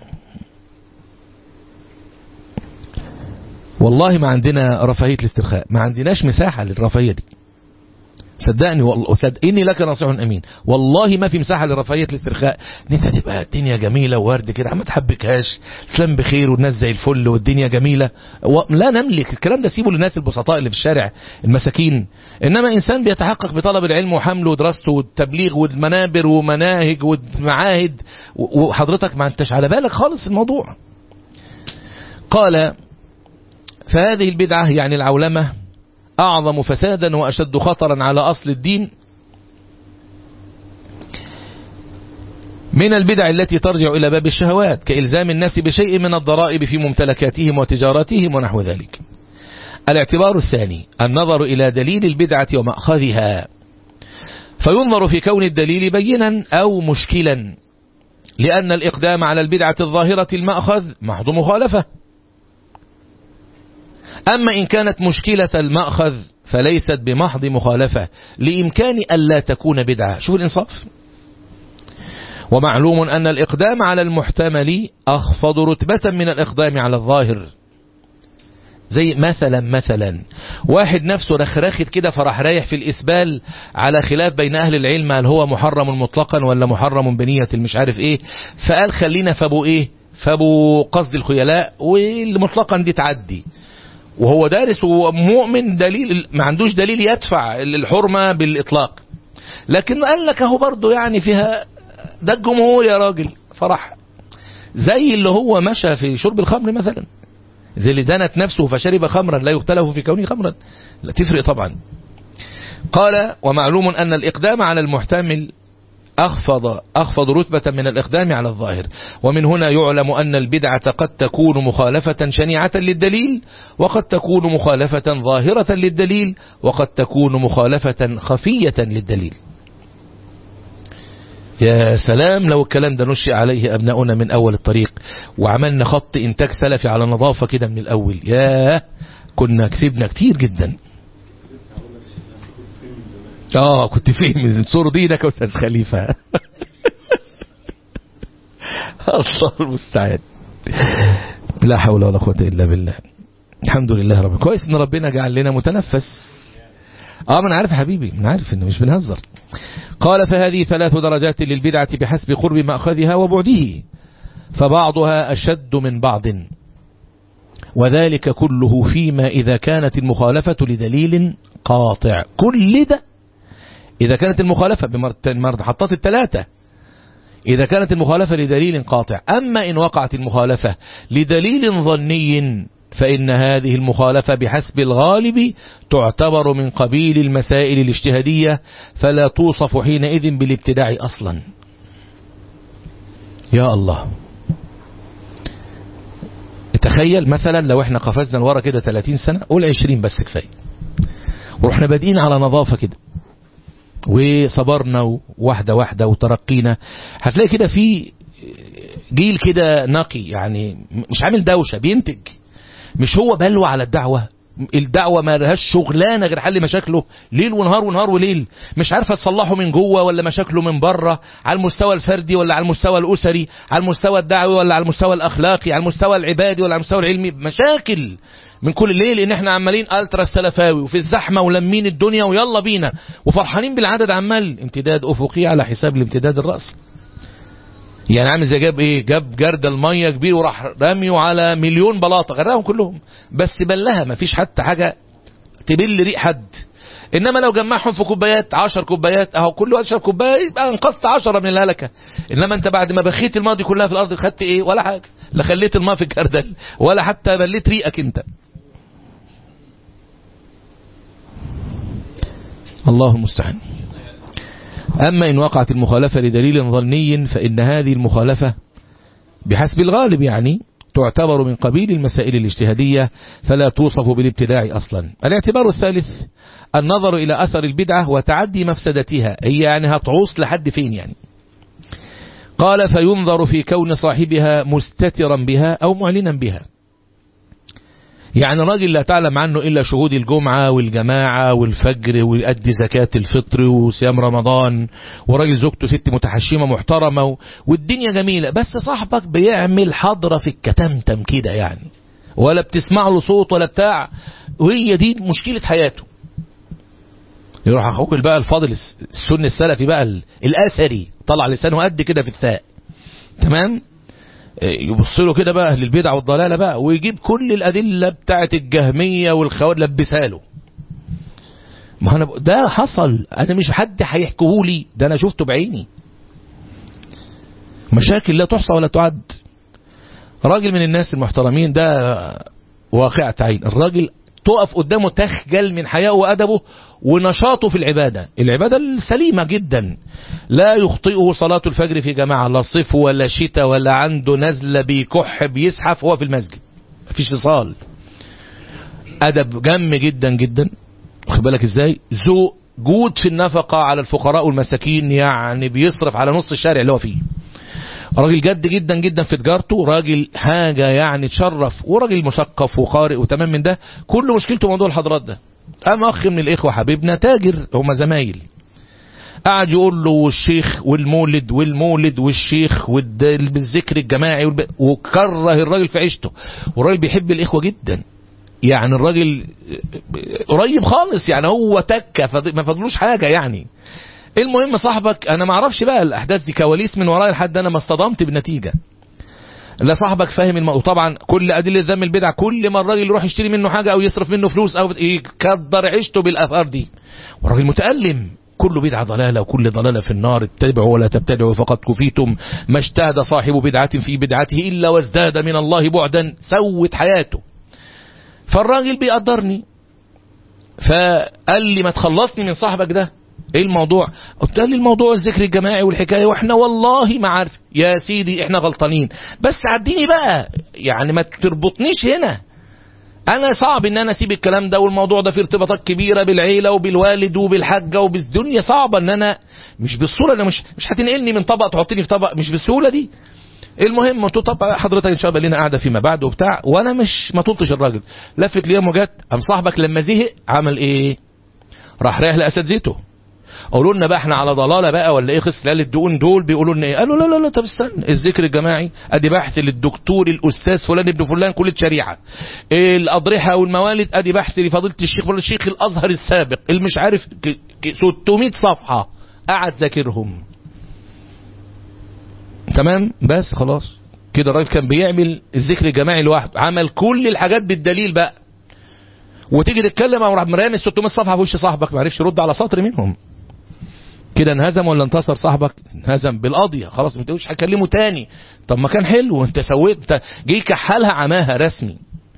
والله ما عندنا رفاهيه الاسترخاء ما عندناش مساحه للرفاهيه دي صدقني والله صدقني لك نصيح امين والله ما في مساحه لرفاهيه الاسترخاء ان انت تبقى الدنيا جميله وورد كده ما تحبكهاش الفلان بخير والناس زي الفل والدنيا جميله و... لا نملك الكلام ده سيبه للناس البسطاء اللي في الشارع المساكين انما انسان بيتحقق بطلب العلم وحمله ودراسته والتبليغ والمنابر ومناهج ومعاهد وحضرتك ما انتش على بالك خالص الموضوع قال فهذه البدعه يعني العولمه أعظم فسادا وأشد خطرا على أصل الدين من البدع التي ترجع إلى باب الشهوات كإلزام الناس بشيء من الضرائب في ممتلكاتهم وتجاراتهم ونحو ذلك الاعتبار الثاني النظر إلى دليل البدعة ومأخذها فينظر في كون الدليل بينا أو مشكلا لأن الإقدام على البدعة الظاهرة المأخذ محض مخالفة أما إن كانت مشكلة المأخذ فليست بمحض مخالفة لإمكان ألا تكون بدعة شوف الإنصاف ومعلوم أن الإقدام على المحتمل أخفض رتبة من الإقدام على الظاهر زي مثلا مثلا واحد نفسه رخرخت كده فراح رايح في الإسبال على خلاف بين أهل العلم هل هو محرم مطلقا ولا محرم بنية المش عارف إيه فقال خلينا فابو إيه فابو قصد الخيلاء والمطلقا دي تعدي وهو دارس ومؤمن دليل ما عندوش دليل يدفع الحرمة بالإطلاق لكن قال لك اهو برضه يعني فيها ده الجمهور يا راجل فرح زي اللي هو مشى في شرب الخمر مثلا زي اللي دنت نفسه فشرب خمرا لا يختلف في كونه خمرا لا تفرق طبعا قال ومعلوم أن الإقدام على المحتمل أخفض, أخفض رتبة من الإقدام على الظاهر ومن هنا يعلم أن البدعة قد تكون مخالفة شنيعة للدليل وقد تكون مخالفة ظاهرة للدليل وقد تكون مخالفة خفية للدليل يا سلام لو الكلام ده نشئ عليه أبناؤنا من أول الطريق وعملنا خط إنتاج سلفي على نظافة كده من الأول يا كنا كسبنا كتير جدا اه كنت فين من صور دينك يا استاذ خليفه الله المستعان لا حول ولا قوه الا بالله الحمد لله رب كويس ان ربنا جعل لنا متنفس اه من عارف يا حبيبي من عارف انه مش بنهزر قال فهذه ثلاث درجات للبدعة بحسب قرب مأخذها وبعده فبعضها أشد من بعض وذلك كله فيما إذا كانت المخالفة لدليل قاطع كل ده إذا كانت المخالفة بمرحطات الثلاثة إذا كانت المخالفة لدليل قاطع أما إن وقعت المخالفة لدليل ظني فإن هذه المخالفة بحسب الغالب تعتبر من قبيل المسائل الاجتهادية فلا توصف حينئذ بالابتداع أصلا يا الله تخيل مثلا لو احنا قفزنا لورا كده 30 سنة قول 20 بس كفاية ورحنا بادئين على نظافة كده وصبرنا واحدة واحدة وترقينا هتلاقي كده في جيل كده نقي يعني مش عامل دوشة بينتج مش هو بلوى على الدعوة الدعوة ما لهاش شغلانة غير حل مشاكله ليل ونهار ونهار وليل مش عارفة تصلحه من جوه ولا مشاكله من بره على المستوى الفردي ولا على المستوى الأسري على المستوى الدعوي ولا على المستوى الأخلاقي على المستوى العبادي ولا على المستوى العلمي مشاكل من كل ليل ان احنا عمالين الترا السلفاوي وفي الزحمة ولمين الدنيا ويلا بينا وفرحانين بالعدد عمال امتداد افقي على حساب الامتداد الرأسي يعني عامل زي جاب ايه جاب جرد المية كبير وراح رميه على مليون بلاطة غرقهم كلهم بس بلها ما فيش حتى حاجة تبل ريق حد انما لو جمعهم في كوبايات 10 كوبايات اهو كل واحد شرب كوبايه يبقى انقذت 10 من الهلكه انما انت بعد ما بخيت الماء دي كلها في الارض خدت ايه ولا حاجه لا خليت الماء في الجردل ولا حتى بليت ريقك انت الله المستعان أما إن وقعت المخالفة لدليل ظني فإن هذه المخالفة بحسب الغالب يعني تعتبر من قبيل المسائل الاجتهادية فلا توصف بالابتداع أصلا الاعتبار الثالث النظر إلى أثر البدعة وتعدي مفسدتها هي يعني هتعوص لحد فين يعني قال فينظر في كون صاحبها مستترا بها أو معلنا بها يعني راجل لا تعلم عنه إلا شهود الجمعة والجماعة والفجر ويؤدي زكاة الفطر وصيام رمضان وراجل زوجته ست متحشمة محترمة والدنيا جميلة بس صاحبك بيعمل حضرة في الكتمتم كده يعني ولا بتسمع له صوت ولا بتاع وهي دي مشكلة حياته يروح اخوك بقى الفاضل السن السلفي بقى الاثري طلع لسانه قد كده في الثاء تمام يبص له كده بقى اهل البدع والضلاله بقى ويجيب كل الادله بتاعه الجهميه والخوارج لبسها له ما انا ده حصل انا مش حد هيحكيه لي ده انا شفته بعيني مشاكل لا تحصى ولا تعد راجل من الناس المحترمين ده واقعة عين الراجل تقف قدامه تخجل من حياءه وأدبه ونشاطه في العبادة العبادة السليمة جدا لا يخطئه صلاة الفجر في جماعة لا صيف ولا شتاء ولا عنده نزلة بيكح بيزحف هو في المسجد مفيش فصال أدب جم جدا جدا واخد بالك ازاي ذوق جود في النفقة على الفقراء والمساكين يعني بيصرف على نص الشارع اللي هو فيه راجل جد جدا جدا في تجارته راجل حاجة يعني تشرف وراجل مثقف وقارئ وتمام من ده كل مشكلته موضوع الحضارات ده أم أخ من الإخوة حبيبنا تاجر هما زمايل قعد يقول له والشيخ والمولد والمولد والشيخ بالذكر الجماعي والب... وكره الراجل في عيشته والراجل بيحب الإخوة جدا يعني الراجل قريب خالص يعني هو تكة فض... ما فضلوش حاجة يعني المهم صاحبك انا ما اعرفش بقى الاحداث دي كواليس من ورايا لحد انا ما اصطدمت بنتيجة لا صاحبك فاهم الم... وطبعا كل ادله ذم البدع كل ما الراجل يروح يشتري منه حاجه او يصرف منه فلوس او يكدر عيشته بالاثار دي والراجل متالم كل بدعة ضلالة وكل ضلالة في النار اتبعوا ولا تبتدعوا فقد كفيتم ما اجتهد صاحب بدعة في بدعته إلا وازداد من الله بعدا سوت حياته فالراجل بيقدرني فقال لي ما تخلصني من صاحبك ده ايه الموضوع قلت لي الموضوع الذكر الجماعي والحكايه واحنا والله ما عارف يا سيدي احنا غلطانين بس عديني بقى يعني ما تربطنيش هنا انا صعب ان انا اسيب الكلام ده والموضوع ده فيه ارتباطات كبيره بالعيله وبالوالد وبالحاجه وبالدنيا صعبه ان انا مش بالصوره انا مش مش هتنقلني من طبق تحطني في طبق مش بالسهوله دي المهم قلت طب حضرتك ان شاء الله لنا قاعده فيما بعد وبتاع وانا مش ما طلتش الراجل لفت لي وجت قام صاحبك لما زهق عمل ايه راح رايح لاساتذته قولوا لنا بقى احنا على ضلاله بقى ولا ايه خسلال الدقون دول بيقولوا لنا ايه قالوا لا لا لا طب استنى الذكر الجماعي ادي بحث للدكتور الاستاذ فلان ابن فلان كليه شريعه إيه الاضرحه والموالد ادي بحث لفضيله الشيخ فلان الشيخ الازهر السابق اللي مش عارف 600 صفحه قعد ذاكرهم تمام بس خلاص كده الراجل كان بيعمل الذكر الجماعي لوحده عمل كل الحاجات بالدليل بقى وتيجي تتكلم او راح مرامي 600 صفحه في وش صاحبك ما عرفش يرد على سطر منهم كده انهزم ولا انتصر صاحبك انهزم بالقضيه خلاص ما تقولش هكلمه تاني طب ما كان حلو وانت سويت انت جه كحلها عماها رسمي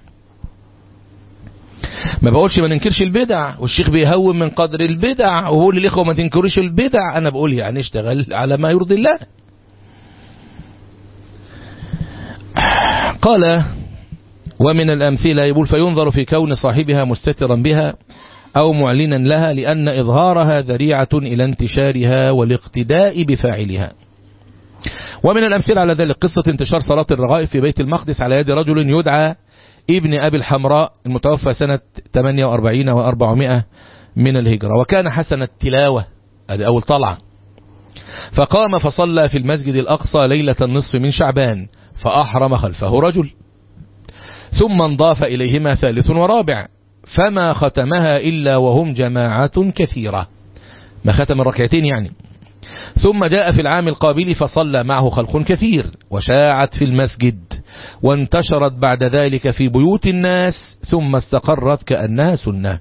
ما بقولش ما ننكرش البدع والشيخ بيهون من قدر البدع وبقول للاخوه ما تنكروش البدع انا بقول يعني اشتغل على ما يرضي الله قال ومن الأمثلة يقول فينظر في كون صاحبها مستترا بها أو معلنا لها لأن إظهارها ذريعة إلى انتشارها والاقتداء بفاعلها ومن الأمثلة على ذلك قصة انتشار صلاة الرغائب في بيت المقدس على يد رجل يدعى ابن أبي الحمراء المتوفى سنة 48 و400 من الهجرة وكان حسن التلاوة هذه أول طلعة فقام فصلى في المسجد الأقصى ليلة النصف من شعبان فأحرم خلفه رجل ثم انضاف إليهما ثالث ورابع فما ختمها إلا وهم جماعة كثيرة ما ختم الركعتين يعني ثم جاء في العام القابل فصلى معه خلق كثير وشاعت في المسجد وانتشرت بعد ذلك في بيوت الناس ثم استقرت كأنها سنة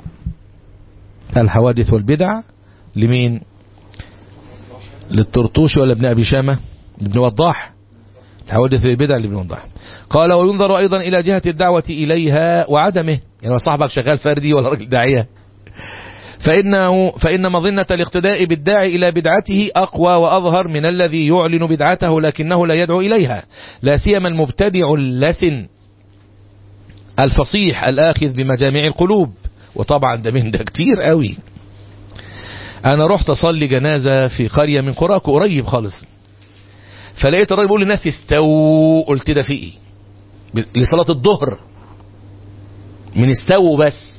الحوادث والبدع لمين للطرطوش ولا ابن أبي شامة ابن وضاح الحوادث والبدع لابن وضاح قال وينظر أيضا إلى جهة الدعوة إليها وعدمه يعني صاحبك شغال فردي ولا راجل داعية فإنه فإن مظنة الاقتداء بالداعي إلى بدعته أقوى وأظهر من الذي يعلن بدعته لكنه لا يدعو إليها لا سيما المبتدع اللسن الفصيح الآخذ بمجامع القلوب وطبعا ده من ده كتير قوي أنا رحت أصلي جنازة في قرية من قراكو قريب خالص فلقيت الراجل بيقول للناس استووا قلت ده في ايه لصلاة الظهر من استووا بس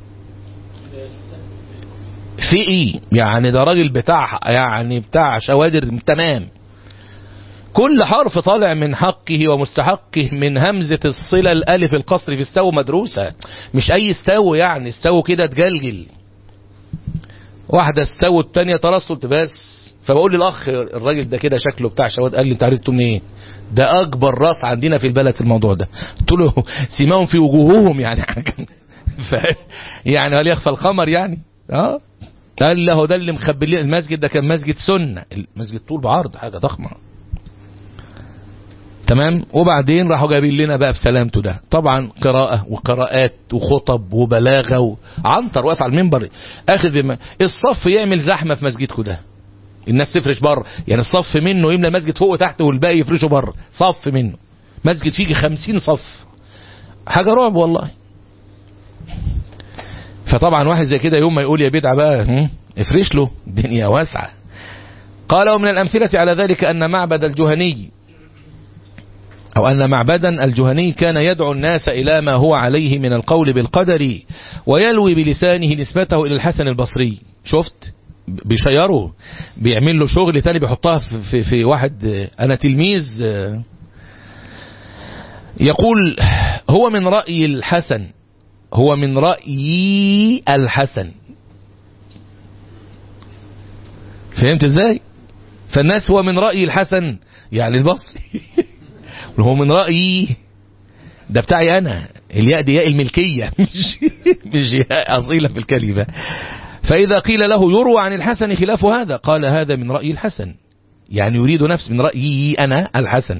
في ايه يعني ده راجل بتاع يعني بتاع شوادر تمام كل حرف طالع من حقه ومستحقه من همزة الصلة الألف القصر في استو مدروسة مش أي استو يعني استو كده تجلجل واحدة استو التانية ترصل بس فبقول للأخ الراجل ده كده شكله بتاع شواد قال لي انت عرفته منين إيه؟ ده أكبر راس عندنا في البلد في الموضوع ده قلت له سيماهم في وجوههم يعني ف يعني هل يخفى الخمر يعني اه قال له ده اللي مخبي المسجد ده كان مسجد سنة المسجد طول بعرض حاجة ضخمة تمام وبعدين راحوا جايبين لنا بقى بسلامته ده طبعا قراءة وقراءات وخطب وبلاغة وعنتر واقف على المنبر اخذ بما الصف يعمل زحمة في مسجدكم ده الناس تفرش بره يعني الصف منه يملى المسجد فوق وتحت والباقي يفرشوا بره صف منه مسجد فيه خمسين صف حاجة رعب والله فطبعا واحد زي كده يوم ما يقول يا بدعة بقى افرش له الدنيا واسعة قال ومن الأمثلة على ذلك أن معبد الجهني أو أن معبدا الجهني كان يدعو الناس إلى ما هو عليه من القول بالقدر ويلوي بلسانه نسبته إلى الحسن البصري شفت بيشيره بيعمل له شغل تاني بيحطها في, في, في واحد أنا تلميذ يقول هو من رأي الحسن هو من رأيي الحسن فهمت ازاي فالناس هو من رأي الحسن يعني البصري هو من رأيي ده بتاعي انا الياء دي ياء الملكية مش مش ياء اصيلة في الكلمة فاذا قيل له يروى عن الحسن خلاف هذا قال هذا من رأي الحسن يعني يريد نفس من رأيي انا الحسن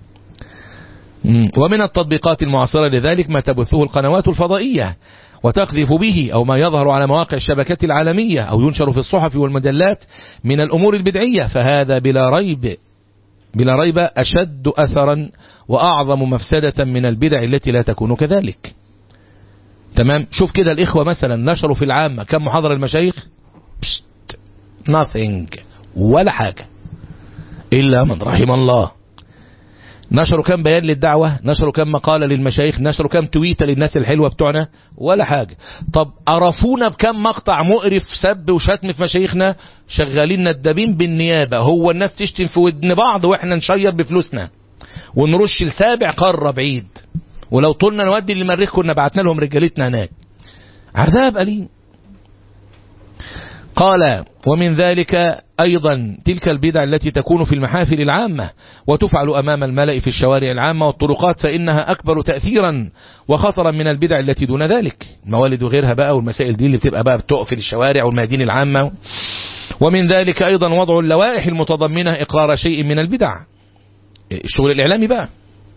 ومن التطبيقات المعاصرة لذلك ما تبثه القنوات الفضائية وتقذف به أو ما يظهر على مواقع الشبكات العالمية أو ينشر في الصحف والمجلات من الأمور البدعية فهذا بلا ريب بلا ريب أشد أثرا وأعظم مفسدة من البدع التي لا تكون كذلك تمام شوف كده الإخوة مثلا نشروا في العامة كم محاضرة المشايخ بشت nothing ولا حاجة إلا من رحم الله نشروا كم بيان للدعوة نشروا كم مقالة للمشايخ نشروا كم تويتة للناس الحلوة بتوعنا ولا حاجة طب عرفونا بكم مقطع مقرف سب وشتم في مشايخنا شغالين ندابين بالنيابة هو الناس تشتم في ودن بعض واحنا نشير بفلوسنا ونرش لسابع قارة بعيد ولو طولنا نودي اللي مريخ كنا بعتنا لهم رجالتنا هناك عذاب أليم قال ومن ذلك أيضا تلك البدع التي تكون في المحافل العامة وتفعل أمام الملأ في الشوارع العامة والطرقات فإنها أكبر تأثيرا وخطرا من البدع التي دون ذلك الموالد وغيرها بقى والمسائل دي اللي بتبقى بقى بتقفل الشوارع والميادين العامة ومن ذلك أيضا وضع اللوائح المتضمنة إقرار شيء من البدع الشغل الإعلامي بقى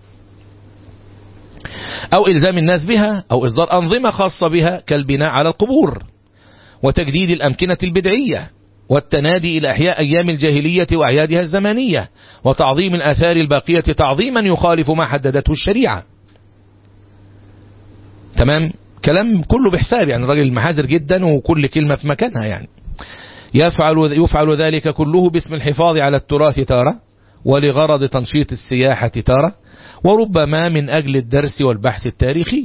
أو إلزام الناس بها أو إصدار أنظمة خاصة بها كالبناء على القبور وتجديد الأمكنة البدعية والتنادي إلى أحياء أيام الجاهلية وأعيادها الزمانية وتعظيم الآثار الباقية تعظيما يخالف ما حددته الشريعة تمام كلام كله بحساب يعني الراجل محاذر جدا وكل كلمة في مكانها يعني يفعل, يفعل ذلك كله باسم الحفاظ على التراث تارة ولغرض تنشيط السياحة تارة وربما من أجل الدرس والبحث التاريخي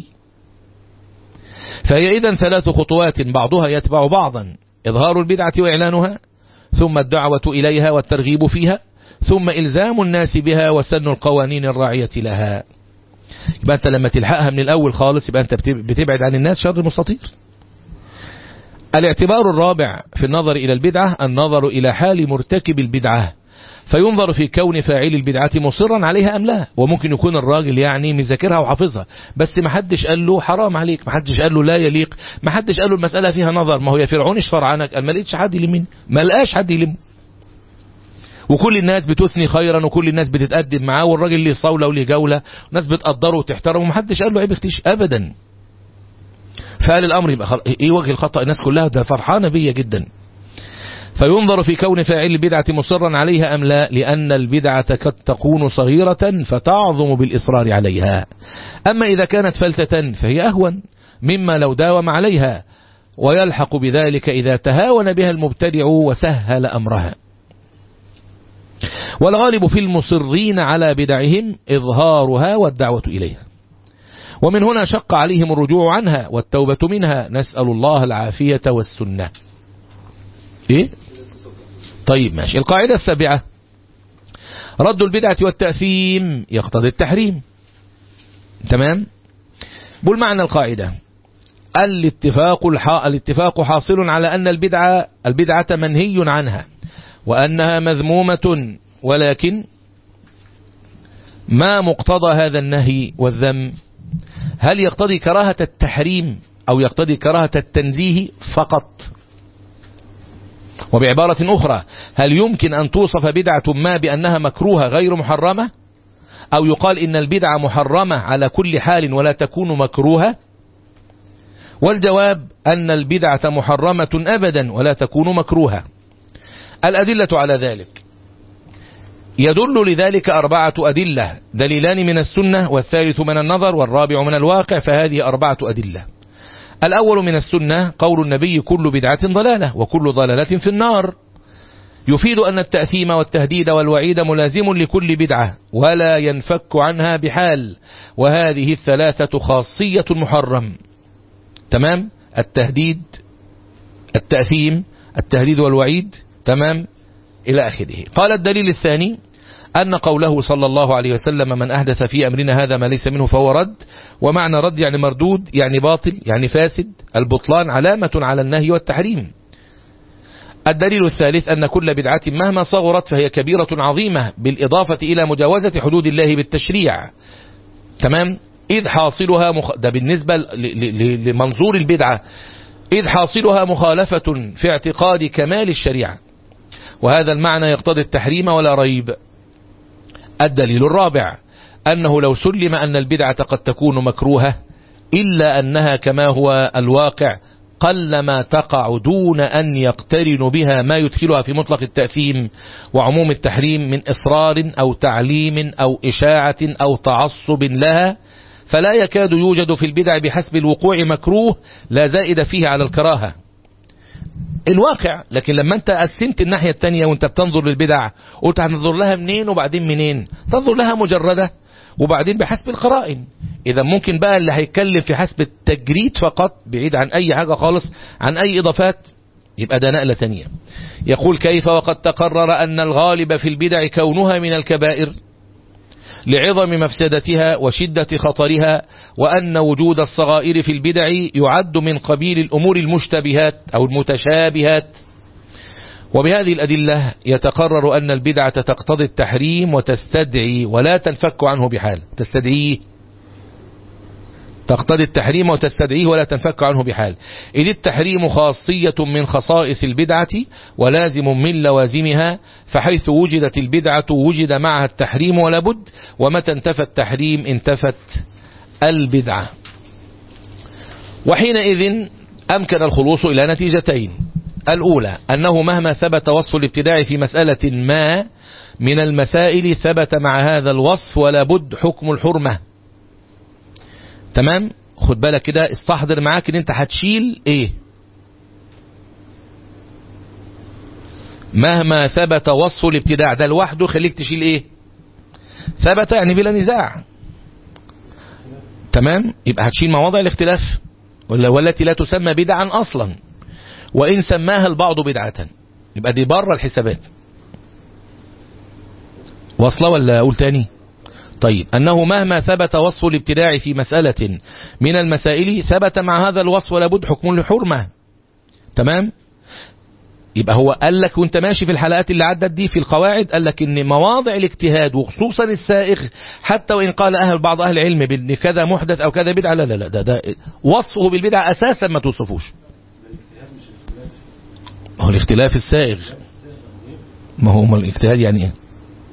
فهي إذا ثلاث خطوات بعضها يتبع بعضا إظهار البدعة وإعلانها ثم الدعوة إليها والترغيب فيها ثم إلزام الناس بها وسن القوانين الراعية لها يبقى أنت لما تلحقها من الأول خالص يبقى أنت بتبعد عن الناس شر مستطير الاعتبار الرابع في النظر إلى البدعة النظر إلى حال مرتكب البدعة فينظر في كون فاعل البدعة مصرا عليها أم لا وممكن يكون الراجل يعني مذاكرها وحافظها بس ما حدش قال له حرام عليك ما حدش قال له لا يليق ما حدش قال له المسألة فيها نظر ما هو يا فرعون اشفر عنك ما لقيتش حد يلمني ما لقاش حد يلمه وكل الناس بتثني خيرا وكل الناس بتتقدم معاه والراجل ليه صولة وليه جولة والناس بتقدره وتحترمه ومحدش قال له عيب اختيش ابدا فقال الامر يبقى خل... ايه وجه الخطأ الناس كلها ده فرحانة بيا جدا فينظر في كون فاعل البدعة مصرا عليها أم لا لأن البدعة قد تكون صغيرة فتعظم بالإصرار عليها أما إذا كانت فلتة فهي أهون مما لو داوم عليها ويلحق بذلك إذا تهاون بها المبتدع وسهل أمرها والغالب في المصرين على بدعهم إظهارها والدعوة إليها ومن هنا شق عليهم الرجوع عنها والتوبة منها نسأل الله العافية والسنة إيه؟ طيب ماشي القاعدة السابعة رد البدعة والتأثيم يقتضي التحريم تمام بقول معنى القاعدة الاتفاق الحا... الاتفاق حاصل على أن البدعة البدعة منهي عنها وأنها مذمومة ولكن ما مقتضى هذا النهي والذم هل يقتضي كراهة التحريم أو يقتضي كراهة التنزيه فقط وبعبارة أخرى هل يمكن أن توصف بدعة ما بأنها مكروهة غير محرمة أو يقال إن البدعة محرمة على كل حال ولا تكون مكروهة والجواب أن البدعة محرمة أبدا ولا تكون مكروهة الأدلة على ذلك يدل لذلك أربعة أدلة دليلان من السنة والثالث من النظر والرابع من الواقع فهذه أربعة أدلة الأول من السنة قول النبي كل بدعة ضلالة وكل ضلالة في النار يفيد أن التأثيم والتهديد والوعيد ملازم لكل بدعة ولا ينفك عنها بحال وهذه الثلاثة خاصية محرم تمام التهديد التأثيم التهديد والوعيد تمام إلى آخره قال الدليل الثاني أن قوله صلى الله عليه وسلم من أحدث في أمرنا هذا ما ليس منه فهو رد ومعنى رد يعني مردود يعني باطل يعني فاسد البطلان علامة على النهي والتحريم الدليل الثالث أن كل بدعة مهما صغرت فهي كبيرة عظيمة بالإضافة إلى مجاوزة حدود الله بالتشريع تمام إذ حاصلها مخ... ده بالنسبة ل... ل... لمنظور البدعة إذ حاصلها مخالفة في اعتقاد كمال الشريعة وهذا المعنى يقتضي التحريم ولا ريب الدليل الرابع أنه لو سلم أن البدعة قد تكون مكروهة إلا أنها كما هو الواقع قلما تقع دون أن يقترن بها ما يدخلها في مطلق التأثيم وعموم التحريم من إصرار أو تعليم أو إشاعة أو تعصب لها فلا يكاد يوجد في البدع بحسب الوقوع مكروه لا زائد فيه على الكراهة الواقع لكن لما انت قسمت الناحية التانية وانت بتنظر للبدع قلت هننظر لها منين وبعدين منين تنظر لها مجردة وبعدين بحسب القرائن اذا ممكن بقى اللي هيتكلم في حسب التجريد فقط بعيد عن اي حاجة خالص عن اي اضافات يبقى ده نقلة تانية يقول كيف وقد تقرر ان الغالب في البدع كونها من الكبائر لعظم مفسدتها وشدة خطرها وأن وجود الصغائر في البدع يعد من قبيل الأمور المشتبهات أو المتشابهات وبهذه الأدلة يتقرر أن البدعة تقتضي التحريم وتستدعي ولا تنفك عنه بحال تستدعيه تقتضي التحريم وتستدعيه ولا تنفك عنه بحال إذ التحريم خاصية من خصائص البدعة ولازم من لوازمها فحيث وجدت البدعة وجد معها التحريم ولا بد ومتى انتفى التحريم انتفت البدعة وحينئذ أمكن الخلوص إلى نتيجتين الأولى أنه مهما ثبت وصف الابتداع في مسألة ما من المسائل ثبت مع هذا الوصف ولا بد حكم الحرمة تمام خد بالك كده استحضر معاك ان انت هتشيل ايه مهما ثبت وصف الابتداع ده لوحده خليك تشيل ايه ثبت يعني بلا نزاع تمام يبقى هتشيل مواضع الاختلاف ولا والتي لا تسمى بدعا اصلا وان سماها البعض بدعة يبقى دي بره الحسابات واصله ولا اقول تاني طيب أنه مهما ثبت وصف الابتداع في مسألة من المسائل ثبت مع هذا الوصف لابد حكم الحرمة تمام يبقى هو قال لك وانت ماشي في الحلقات اللي عدت دي في القواعد قال لك ان مواضع الاجتهاد وخصوصا السائغ حتى وان قال اهل بعض اهل العلم بان كذا محدث او كذا بدعه لا لا لا ده, ده وصفه بالبدعه اساسا ما توصفوش هو الاختلاف السائغ ما هو ما الاجتهاد يعني ايه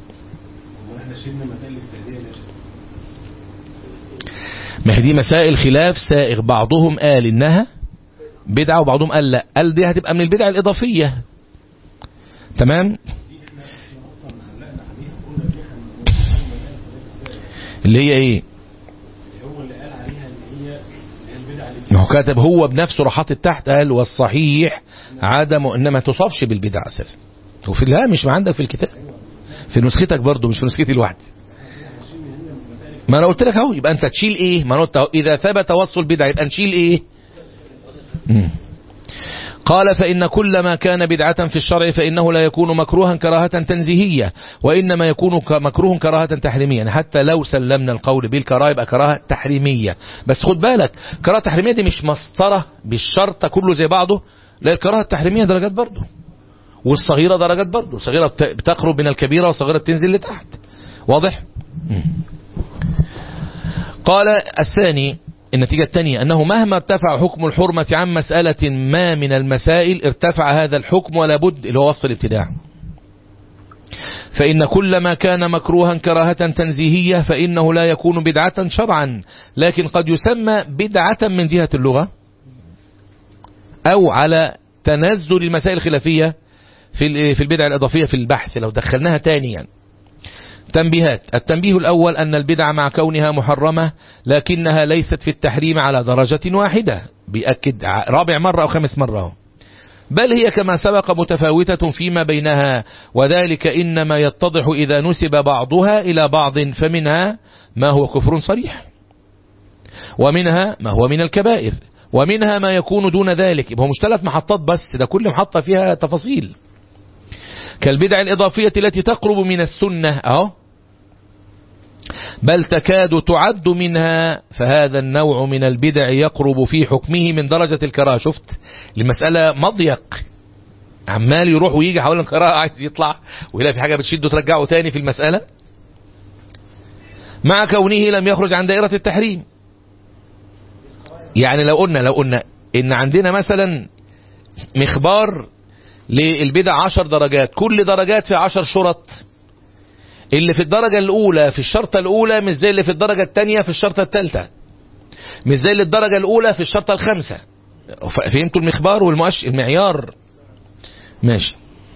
ما هي دي مسائل خلاف سائغ بعضهم قال انها بدعة وبعضهم قال لا قال دي هتبقى من البدع الإضافية تمام اللي هي ايه ما هو كاتب هو بنفسه راح حاطط تحت قال والصحيح عدم انما تصفش بالبدع اساسا وفي لا مش ما عندك في الكتاب في نسختك برضو مش في نسختي لوحدي ما انا قلت لك اهو يبقى انت تشيل ايه ما انا قلت اهو اذا ثبت وصف البدع يبقى نشيل ايه مم. قال فإن كل ما كان بدعة في الشرع فإنه لا يكون مكروها كراهة تنزيهية وإنما يكون مكروه كراهة تحريمية حتى لو سلمنا القول بالكراهة يبقى كراهة تحريمية بس خد بالك كراهة تحريمية دي مش مسطرة بالشرط كله زي بعضه لا الكراهة التحريمية درجات برضه والصغيرة درجات برضه صغيرة بتقرب من الكبيرة والصغيرة بتنزل لتحت واضح قال الثاني النتيجة الثانية أنه مهما ارتفع حكم الحرمة عن مسألة ما من المسائل ارتفع هذا الحكم ولا بد اللي هو وصف الابتداع فإن كل ما كان مكروها كراهة تنزيهية فإنه لا يكون بدعة شرعا لكن قد يسمى بدعة من جهة اللغة أو على تنزل المسائل الخلافية في في البدع الإضافية في البحث لو دخلناها تاني يعني تنبيهات التنبيه الأول أن البدع مع كونها محرمة لكنها ليست في التحريم على درجة واحدة بيأكد رابع مرة أو خامس مرة بل هي كما سبق متفاوتة فيما بينها وذلك إنما يتضح إذا نسب بعضها إلى بعض فمنها ما هو كفر صريح ومنها ما هو من الكبائر ومنها ما يكون دون ذلك يبقى مش ثلاث محطات بس ده كل محطة فيها تفاصيل كالبدع الإضافية التي تقرب من السنة أهو بل تكاد تعد منها فهذا النوع من البدع يقرب في حكمه من درجة الكراهة شفت المسألة مضيق عمال يروح ويجي حوالين الكراهة عايز يطلع ويلاقي في حاجة بتشده ترجعه تاني في المسألة مع كونه لم يخرج عن دائرة التحريم يعني لو قلنا لو قلنا ان عندنا مثلا مخبار للبدع عشر درجات كل درجات في عشر شرط اللي في الدرجة الأولى في الشرطة الأولى مش زي اللي في الدرجة الثانية في الشرطة الثالثة مش زي اللي الدرجة الأولى في الشرطة الخامسة فهمتوا المخبار والمؤشر المعيار ماشي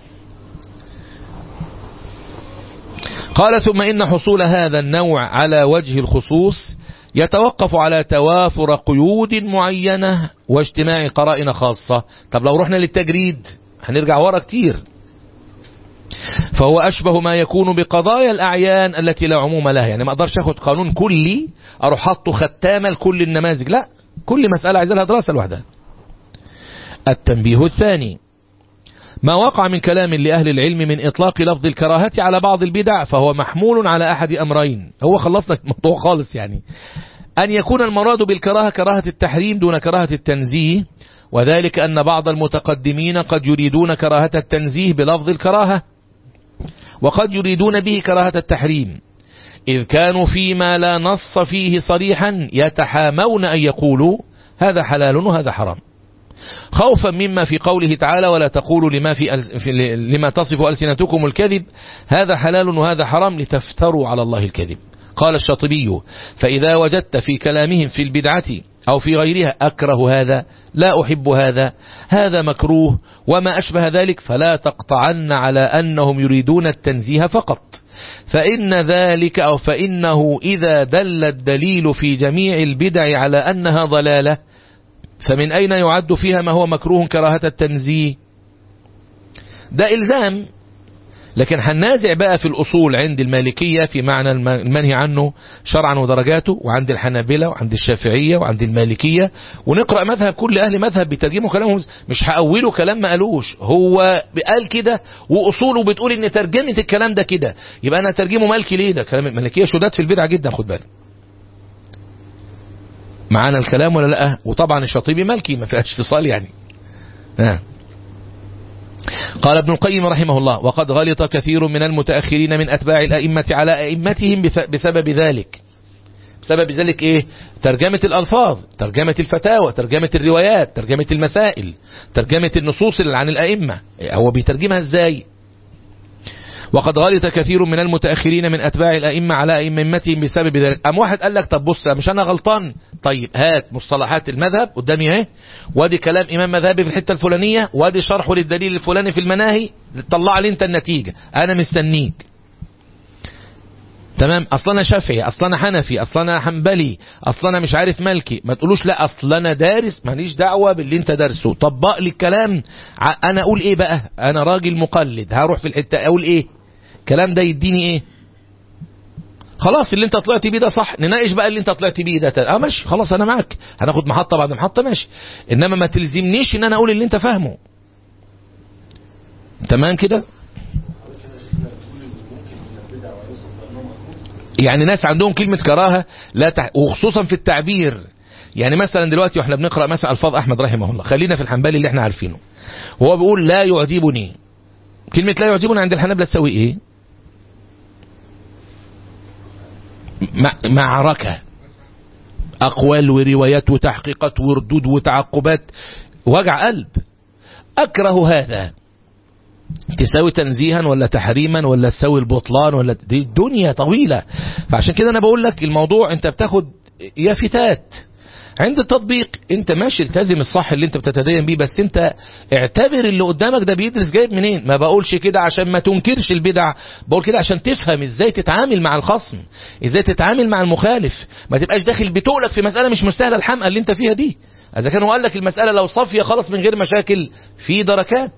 قال ثم إن حصول هذا النوع على وجه الخصوص يتوقف على توافر قيود معينة واجتماع قرائن خاصة طب لو رحنا للتجريد هنرجع ورا كتير فهو أشبه ما يكون بقضايا الأعيان التي لا عموم لها يعني ما أقدرش أخد قانون كلي أروح حطه ختامة لكل النماذج لا كل مسألة عايز لها دراسة لوحدها التنبيه الثاني ما وقع من كلام لأهل العلم من إطلاق لفظ الكراهة على بعض البدع فهو محمول على أحد أمرين هو خلصنا الموضوع خالص يعني أن يكون المراد بالكراهة كراهة التحريم دون كراهة التنزيه وذلك أن بعض المتقدمين قد يريدون كراهة التنزيه بلفظ الكراهة وقد يريدون به كراهة التحريم إذ كانوا فيما لا نص فيه صريحا يتحامون أن يقولوا هذا حلال وهذا حرام خوفا مما في قوله تعالى ولا تقولوا لما, في لما تصف ألسنتكم الكذب هذا حلال وهذا حرام لتفتروا على الله الكذب قال الشاطبي فإذا وجدت في كلامهم في البدعة أو في غيرها أكره هذا لا أحب هذا هذا مكروه وما أشبه ذلك فلا تقطعن على أنهم يريدون التنزيه فقط فإن ذلك أو فإنه إذا دل الدليل في جميع البدع على أنها ضلالة فمن أين يعد فيها ما هو مكروه كراهة التنزيه ده إلزام لكن هننازع بقى في الأصول عند المالكية في معنى المنهي عنه شرعا ودرجاته وعند الحنابلة وعند الشافعية وعند المالكية ونقرأ مذهب كل أهل مذهب بترجموا كلامهم مش هأوله كلام ما قالوش هو قال كده وأصوله بتقول إن ترجمة الكلام ده كده يبقى أنا ترجمه مالكي ليه ده كلام المالكية شداد في البدع جدا خد بالك معانا الكلام ولا لا وطبعا الشاطبي مالكي ما فيهاش فصال يعني آه. قال ابن القيم رحمه الله وقد غلط كثير من المتأخرين من أتباع الأئمة على أئمتهم بسبب ذلك بسبب ذلك ايه ترجمة الألفاظ ترجمة الفتاوى ترجمة الروايات ترجمة المسائل ترجمة النصوص اللي عن الأئمة هو بيترجمها ازاي وقد غلط كثير من المتأخرين من أتباع الأئمة على أئمتهم بسبب ذلك أم واحد قال لك طب بص مش أنا غلطان طيب هات مصطلحات المذهب قدامي اهي وادي كلام إمام مذهبي في الحتة الفلانية وادي شرحه للدليل الفلاني في المناهي طلع لي أنت النتيجة أنا مستنيك تمام اصلا انا شافعي اصلا انا حنفي اصلا انا حنبلي اصلا انا مش عارف مالكي ما تقولوش لا اصلا انا دارس ماليش دعوه باللي انت دارسه طبق لي الكلام انا اقول ايه بقى انا راجل مقلد هروح في الحته اقول ايه الكلام ده يديني ايه خلاص اللي انت طلعت بيه ده صح نناقش بقى اللي انت طلعت بيه ده اه ماشي خلاص انا معاك هناخد محطه بعد محطه ماشي انما ما تلزمنيش ان انا اقول اللي انت فاهمه تمام كده يعني ناس عندهم كلمة كراهة لا تح... وخصوصا في التعبير يعني مثلا دلوقتي واحنا بنقرأ مثلا ألفاظ أحمد رحمه الله خلينا في الحنبلي اللي احنا عارفينه هو بيقول لا يعجبني كلمة لا يعجبني عند الحنابلة تسوي ايه معركة أقوال وروايات وتحقيقات وردود وتعقبات وجع قلب أكره هذا تساوي تنزيها ولا تحريما ولا تساوي البطلان ولا دي الدنيا طويلة فعشان كده أنا بقول لك الموضوع أنت بتاخد يافتات عند التطبيق انت ماشي التزم الصح اللي انت بتتدين بيه بس انت اعتبر اللي قدامك ده بيدرس جايب منين ما بقولش كده عشان ما تنكرش البدع بقول كده عشان تفهم ازاي تتعامل مع الخصم ازاي تتعامل مع المخالف ما تبقاش داخل بتقلك في مسألة مش مستاهله الحمقى اللي انت فيها دي اذا كان هو قال لك المسألة لو صافية خلص من غير مشاكل في دركات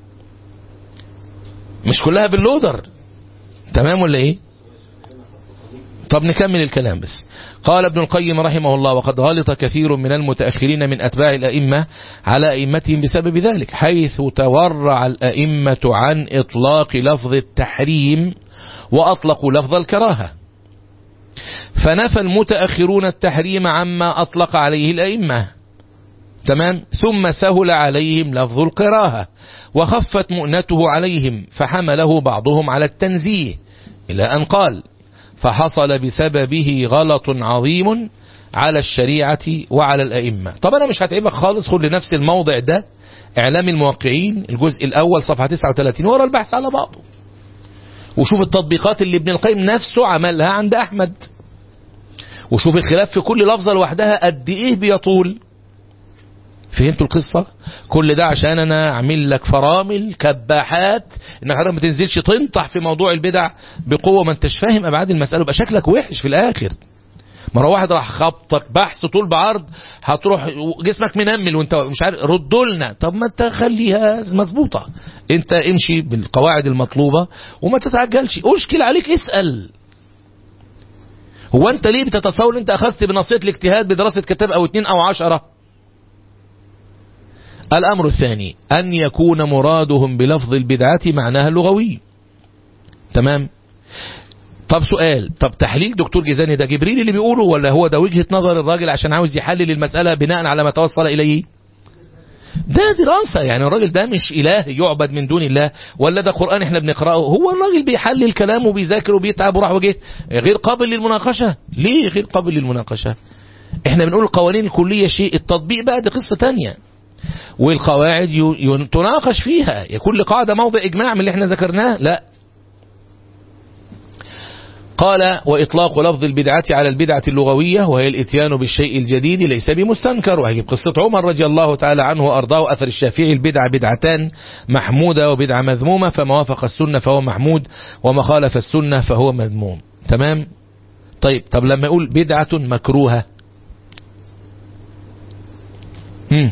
مش كلها باللودر تمام ولا ايه طب نكمل الكلام بس قال ابن القيم رحمه الله وقد غلط كثير من المتأخرين من أتباع الأئمة على أئمتهم بسبب ذلك حيث تورع الأئمة عن إطلاق لفظ التحريم وأطلقوا لفظ الكراهة فنفى المتأخرون التحريم عما أطلق عليه الأئمة تمام ثم سهل عليهم لفظ القراهة وخفت مؤنته عليهم فحمله بعضهم على التنزيه إلى أن قال فحصل بسببه غلط عظيم على الشريعة وعلى الأئمة طب أنا مش هتعبك خالص خد لنفس الموضع ده إعلام الموقعين الجزء الأول صفحة 39 ورا البحث على بعضه وشوف التطبيقات اللي ابن القيم نفسه عملها عند أحمد وشوف الخلاف في كل لفظة لوحدها قد إيه بيطول فهمتوا القصة كل ده عشان انا اعمل لك فرامل كباحات انك حضرتك ما تنزلش تنطح في موضوع البدع بقوة ما انتش فاهم ابعاد المسألة يبقى شكلك وحش في الاخر مرة واحد راح خبطك بحث طول بعرض هتروح جسمك منمل وانت مش عارف ردوا لنا طب ما انت خليها مظبوطة انت امشي بالقواعد المطلوبة وما تتعجلش اشكل عليك اسأل هو انت ليه بتتصور انت اخذت بنصية الاجتهاد بدراسة كتاب او اتنين او عشرة الأمر الثاني أن يكون مرادهم بلفظ البدعة معناها اللغوي تمام طب سؤال طب تحليل دكتور جيزاني ده جبريل اللي بيقوله ولا هو ده وجهة نظر الراجل عشان عاوز يحلل المسألة بناء على ما توصل إليه ده دراسة يعني الراجل ده مش إله يعبد من دون الله ولا ده قرآن احنا بنقرأه هو الراجل بيحلل كلام وبيذاكر وبيتعب وراح وجه غير قابل للمناقشة ليه غير قابل للمناقشة احنا بنقول القوانين الكلية شيء التطبيق بقى دي قصة تانية والقواعد ي- ي- تناقش فيها يا كل قاعدة موضع إجماع من اللي احنا ذكرناه لا قال وإطلاق لفظ البدعة على البدعة اللغوية وهي الإتيان بالشيء الجديد ليس بمستنكر وهيجيب قصة عمر رضي الله تعالى عنه وأرضاه أثر الشافعي البدعة بدعتان محمودة وبدعة مذمومة فما وافق السنة فهو محمود وما خالف السنة فهو مذموم تمام طيب طب لما يقول بدعة مكروهة مم.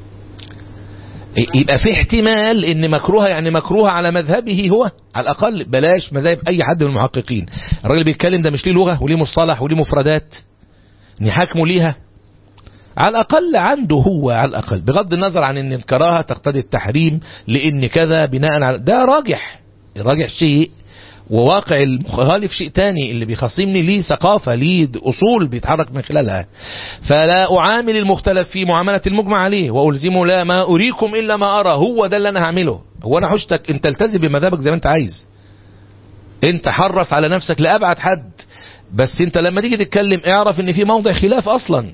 يبقى في احتمال ان مكروهه يعني مكروهه على مذهبه هو على الاقل بلاش مذاهب اي حد من المحققين الراجل بيتكلم ده مش ليه لغه وليه مصطلح وليه مفردات نحاكمه ليها على الاقل عنده هو على الاقل بغض النظر عن ان الكراهه تقتضي التحريم لان كذا بناء على ده راجح راجح شيء وواقع المخالف شيء تاني اللي بيخاصمني ليه ثقافة ليه أصول بيتحرك من خلالها فلا أعامل المختلف في معاملة المجمع عليه وألزمه لا ما أريكم إلا ما أرى هو ده اللي أنا هعمله هو أنا حشتك أنت التزم بمذهبك زي ما أنت عايز أنت حرص على نفسك لأبعد حد بس أنت لما تيجي تتكلم اعرف أن في موضع خلاف أصلا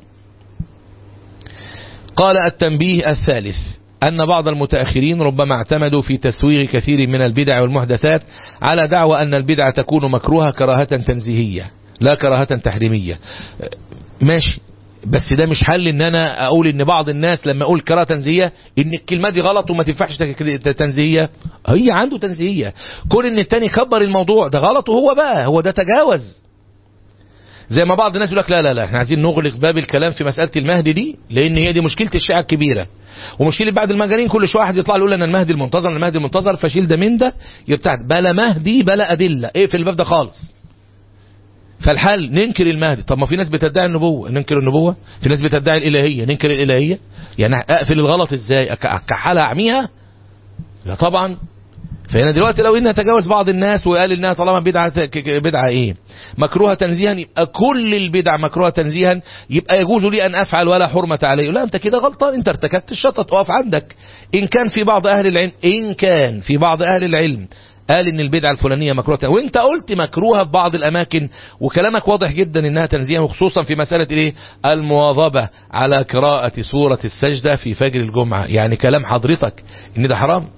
قال التنبيه الثالث أن بعض المتأخرين ربما اعتمدوا في تسويغ كثير من البدع والمحدثات على دعوى أن البدع تكون مكروهة كراهة تنزيهية لا كراهة تحريمية ماشي بس ده مش حل ان انا اقول ان بعض الناس لما اقول كراهه تنزيهيه ان الكلمه دي غلط وما تنفعش تك- تنزيهيه هي عنده تنزيهيه كون ان التاني كبر الموضوع ده غلط وهو بقى هو ده تجاوز زي ما بعض الناس يقول لك لا لا لا احنا عايزين نغلق باب الكلام في مساله المهدي دي لان هي دي مشكله الشيعه الكبيره ومشكله بعد المجانين كل شويه واحد يطلع يقول انا المهدي المنتظر أنا المهدي المنتظر فشيل ده من ده يرتاح بلا مهدي بلا ادله اقفل الباب ده خالص فالحل ننكر المهدي طب ما في ناس بتدعي النبوه ننكر النبوه في ناس بتدعي الالهيه ننكر الالهيه يعني اقفل الغلط ازاي أك- اكحلها اعميها لا طبعا فهنا دلوقتي لو ان تجاوز بعض الناس وقال انها طالما بدعه ك- ك- بدعه ايه مكروهه تنزيها يبقى كل البدع مكروهه تنزيها يبقى يجوز لي ان افعل ولا حرمه علي لا انت كده غلطان انت ارتكبت الشطط اقف عندك ان كان في بعض اهل العلم ان كان في بعض اهل العلم قال ان البدعه الفلانيه مكروهه وانت قلت مكروهه في بعض الاماكن وكلامك واضح جدا انها تنزيها وخصوصا في مساله الايه المواظبه على قراءه سوره السجده في فجر الجمعه يعني كلام حضرتك ان ده حرام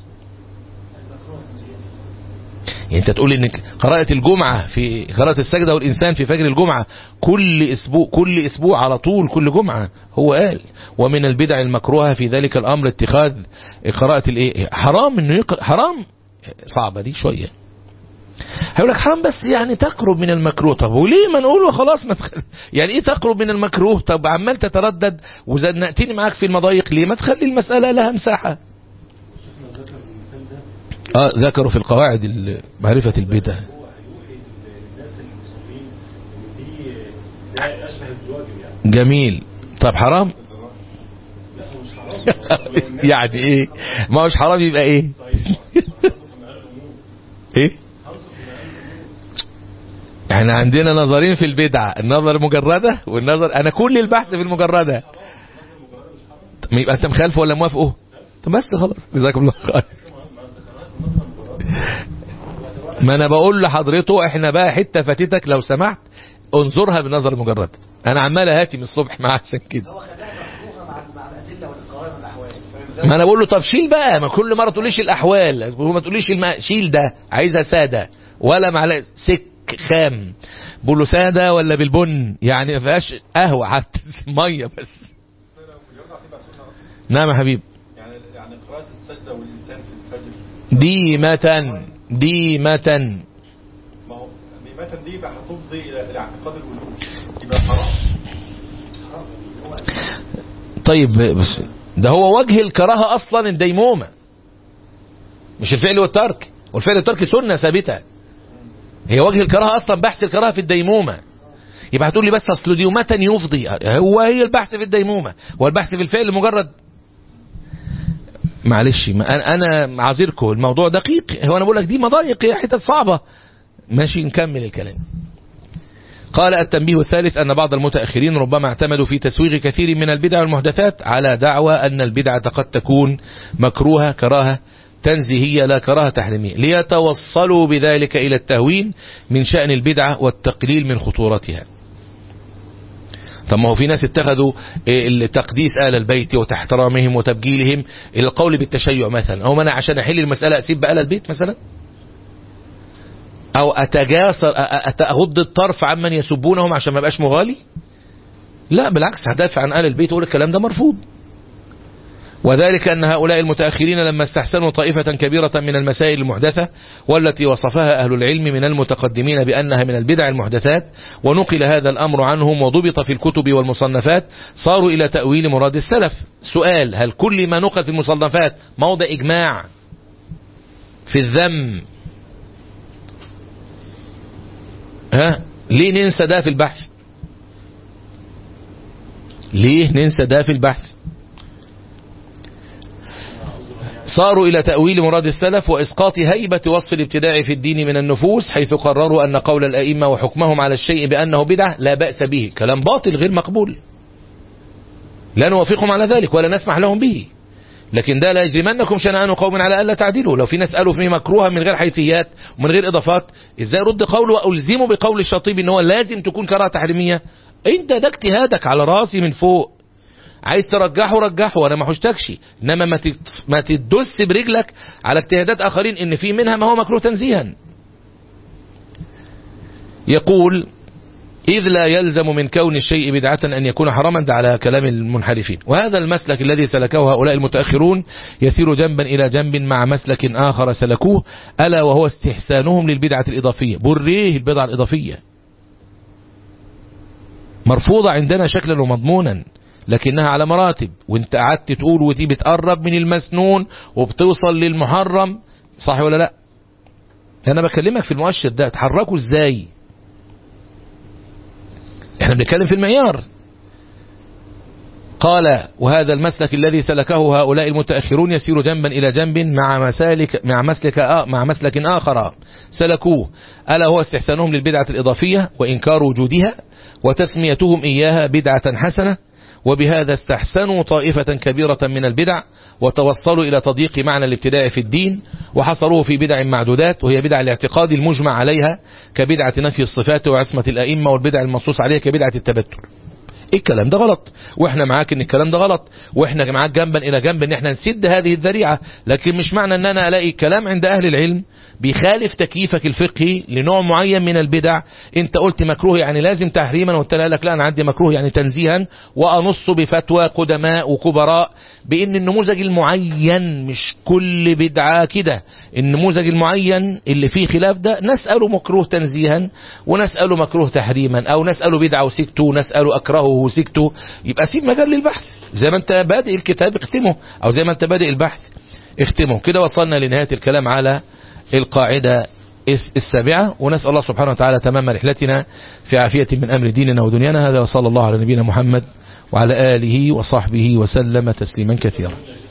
يعني انت تقول ان قراءة الجمعة في قراءة السجدة والإنسان في فجر الجمعة كل أسبوع كل أسبوع على طول كل جمعة هو قال ومن البدع المكروهة في ذلك الأمر اتخاذ قراءة الإيه حرام إنه يقرأ حرام صعبة دي شوية هيقول لك حرام بس يعني تقرب من المكروه طب وليه ما نقول خلاص ما تخل... يعني ايه تقرب من المكروه طب عمال تتردد وزنقتني معاك في المضايق ليه ما تخلي المسألة لها مساحة شيخنا ذكر المثال ده اه ذكروا في القواعد ال- معرفة البدع هو هيوحي الناس المسلمين ان دي ده اشبه بالواجب يعني جميل طب حرام لا هو مش حرام لو الناس- يعني ايه ما هوش حرام يبقى ايه طيب هنصف من اقل الامور ايه هنصف من اقل الامور احنا عندنا نظرين في البدعة النظر المجردة والنظر انا كل البحث في المجردة طب يبقى انت مخالفه ولا موافقه طب بس خلاص جزاكم الله خير ما ذكرناش بالنص المجرد ما انا بقول لحضرته احنا بقى حتة فاتتك لو سمحت انظرها بالنظر المجرد انا عمال هاتي من الصبح معاه عشان كده هو خلاها مفروغه مع مع الادله والقرائن والاحوال فاهم ما انا بقول له طب شيل بقى ما كل مره تقوليش الاحوال ما تقوليش الماء شيل ده عايزها ساده ولا معلقه سك خام بقول له ساده ولا بالبن يعني ما فيهاش قهوه حتى ميه بس نعم يا حبيب يعني يعني قراءة السجدة والإنسان في الفجر ديمة ديمة ما هو نيمة دي بقى هتفضي إلى إلى اعتقاد الوجود يبقى حرام طيب بس ده هو وجه الكراهه اصلا الديمومه مش الفعل والترك والفعل والترك سنه ثابته هي وجه الكراهه اصلا بحث الكراهه في الديمومه يبقى هتقول لي بس اصل ديومة يفضي هو هي البحث في الديمومه هو البحث في الفعل مجرد معلش ما أنا- انا عذركم الموضوع دقيق هو انا بقول لك دي مضايق هي حتت صعبه ماشي نكمل الكلام قال التنبيه الثالث أن بعض المتأخرين ربما اعتمدوا في تسويغ كثير من البدع والمحدثات على دعوى أن البدعة قد تكون مكروهة كراهة تنزيهية لا كراهة تحريمية ليتوصلوا بذلك إلى التهوين من شأن البدعة والتقليل من خطورتها طب ما هو في ناس اتخذوا إيه تقديس آل البيت وتحترامهم وتبجيلهم إلى القول بالتشيع مثلا أو أنا عشان أحل المسألة أسيب آل البيت مثلا أو أتجاسر أغض الطرف عمن يسبونهم عشان ما بقاش مغالي لا بالعكس هدافع عن آل البيت وأقول الكلام ده مرفوض وذلك أن هؤلاء المتأخرين لما استحسنوا طائفة كبيرة من المسائل المحدثة والتي وصفها أهل العلم من المتقدمين بأنها من البدع المحدثات ونقل هذا الأمر عنهم وضبط في الكتب والمصنفات صاروا إلى تأويل مراد السلف سؤال هل كل ما نقل في المصنفات موضع إجماع في الذم ها ليه ننسى ده في البحث ليه ننسى ده في البحث صاروا إلى تأويل مراد السلف وإسقاط هيبة وصف الابتداع في الدين من النفوس حيث قرروا أن قول الأئمة وحكمهم على الشيء بأنه بدعة لا بأس به كلام باطل غير مقبول لا نوافقهم على ذلك ولا نسمح لهم به لكن ده لا يجرمنكم شنآن قوم على ألا تعدلوا لو في ناس قالوا فيه مكروها من غير حيثيات ومن غير إضافات إزاي رد قوله وألزمه بقول الشاطبي إن هو لازم تكون كراهة تحريمية أنت ده اجتهادك على راسي من فوق عايز ترجحه رجحه وانا ما حشتكش انما ما ما تدس برجلك على اجتهادات اخرين ان في منها ما هو مكروه تنزيها يقول إذ لا يلزم من كون الشيء بدعة أن يكون حراما ده على كلام المنحرفين وهذا المسلك الذي سلكه هؤلاء المتأخرون يسير جنبا إلى جنب مع مسلك آخر سلكوه ألا وهو استحسانهم للبدعة الإضافية بريه البدعة الإضافية مرفوضة عندنا شكلا ومضمونا لكنها على مراتب وانت قعدت تقول ودي بتقرب من المسنون وبتوصل للمحرم صح ولا لا انا بكلمك في المؤشر ده تحركوا ازاي احنا بنتكلم في المعيار قال وهذا المسلك الذي سلكه هؤلاء المتأخرون يسير جنبا إلى جنب مع مسالك مع مسلك مع مسلك آخر سلكوه ألا هو استحسانهم للبدعة الإضافية وإنكار وجودها وتسميتهم إياها بدعة حسنة وبهذا استحسنوا طائفة كبيرة من البدع وتوصلوا إلى تضييق معنى الابتداع في الدين وحصروه في بدع معدودات وهي بدع الاعتقاد المجمع عليها كبدعة نفي الصفات وعصمة الأئمة والبدع المنصوص عليها كبدعة التبتل الكلام ده غلط واحنا معاك ان الكلام ده غلط واحنا معاك جنبا الى جنب ان احنا نسد هذه الذريعة لكن مش معنى ان انا الاقي كلام عند اهل العلم بيخالف تكييفك الفقهي لنوع معين من البدع انت قلت مكروه يعني لازم تحريما والتاني قال لك لا انا عندي مكروه يعني تنزيها وانص بفتوى قدماء وكبراء بان النموذج المعين مش كل بدعة كده النموذج المعين اللي فيه خلاف ده نسأله مكروه تنزيها ونسأله مكروه تحريما او نسأله بدعة وسكته ونسأله اكرهه وسكته يبقى سيب مجال للبحث زي ما انت بادئ الكتاب اختمه او زي ما انت بادئ البحث اختمه كده وصلنا لنهاية الكلام على القاعدة السابعة ونسأل الله سبحانه وتعالى تمام رحلتنا في عافية من أمر ديننا ودنيانا هذا وصلى الله على نبينا محمد وعلى آله وصحبه وسلم تسليما كثيرا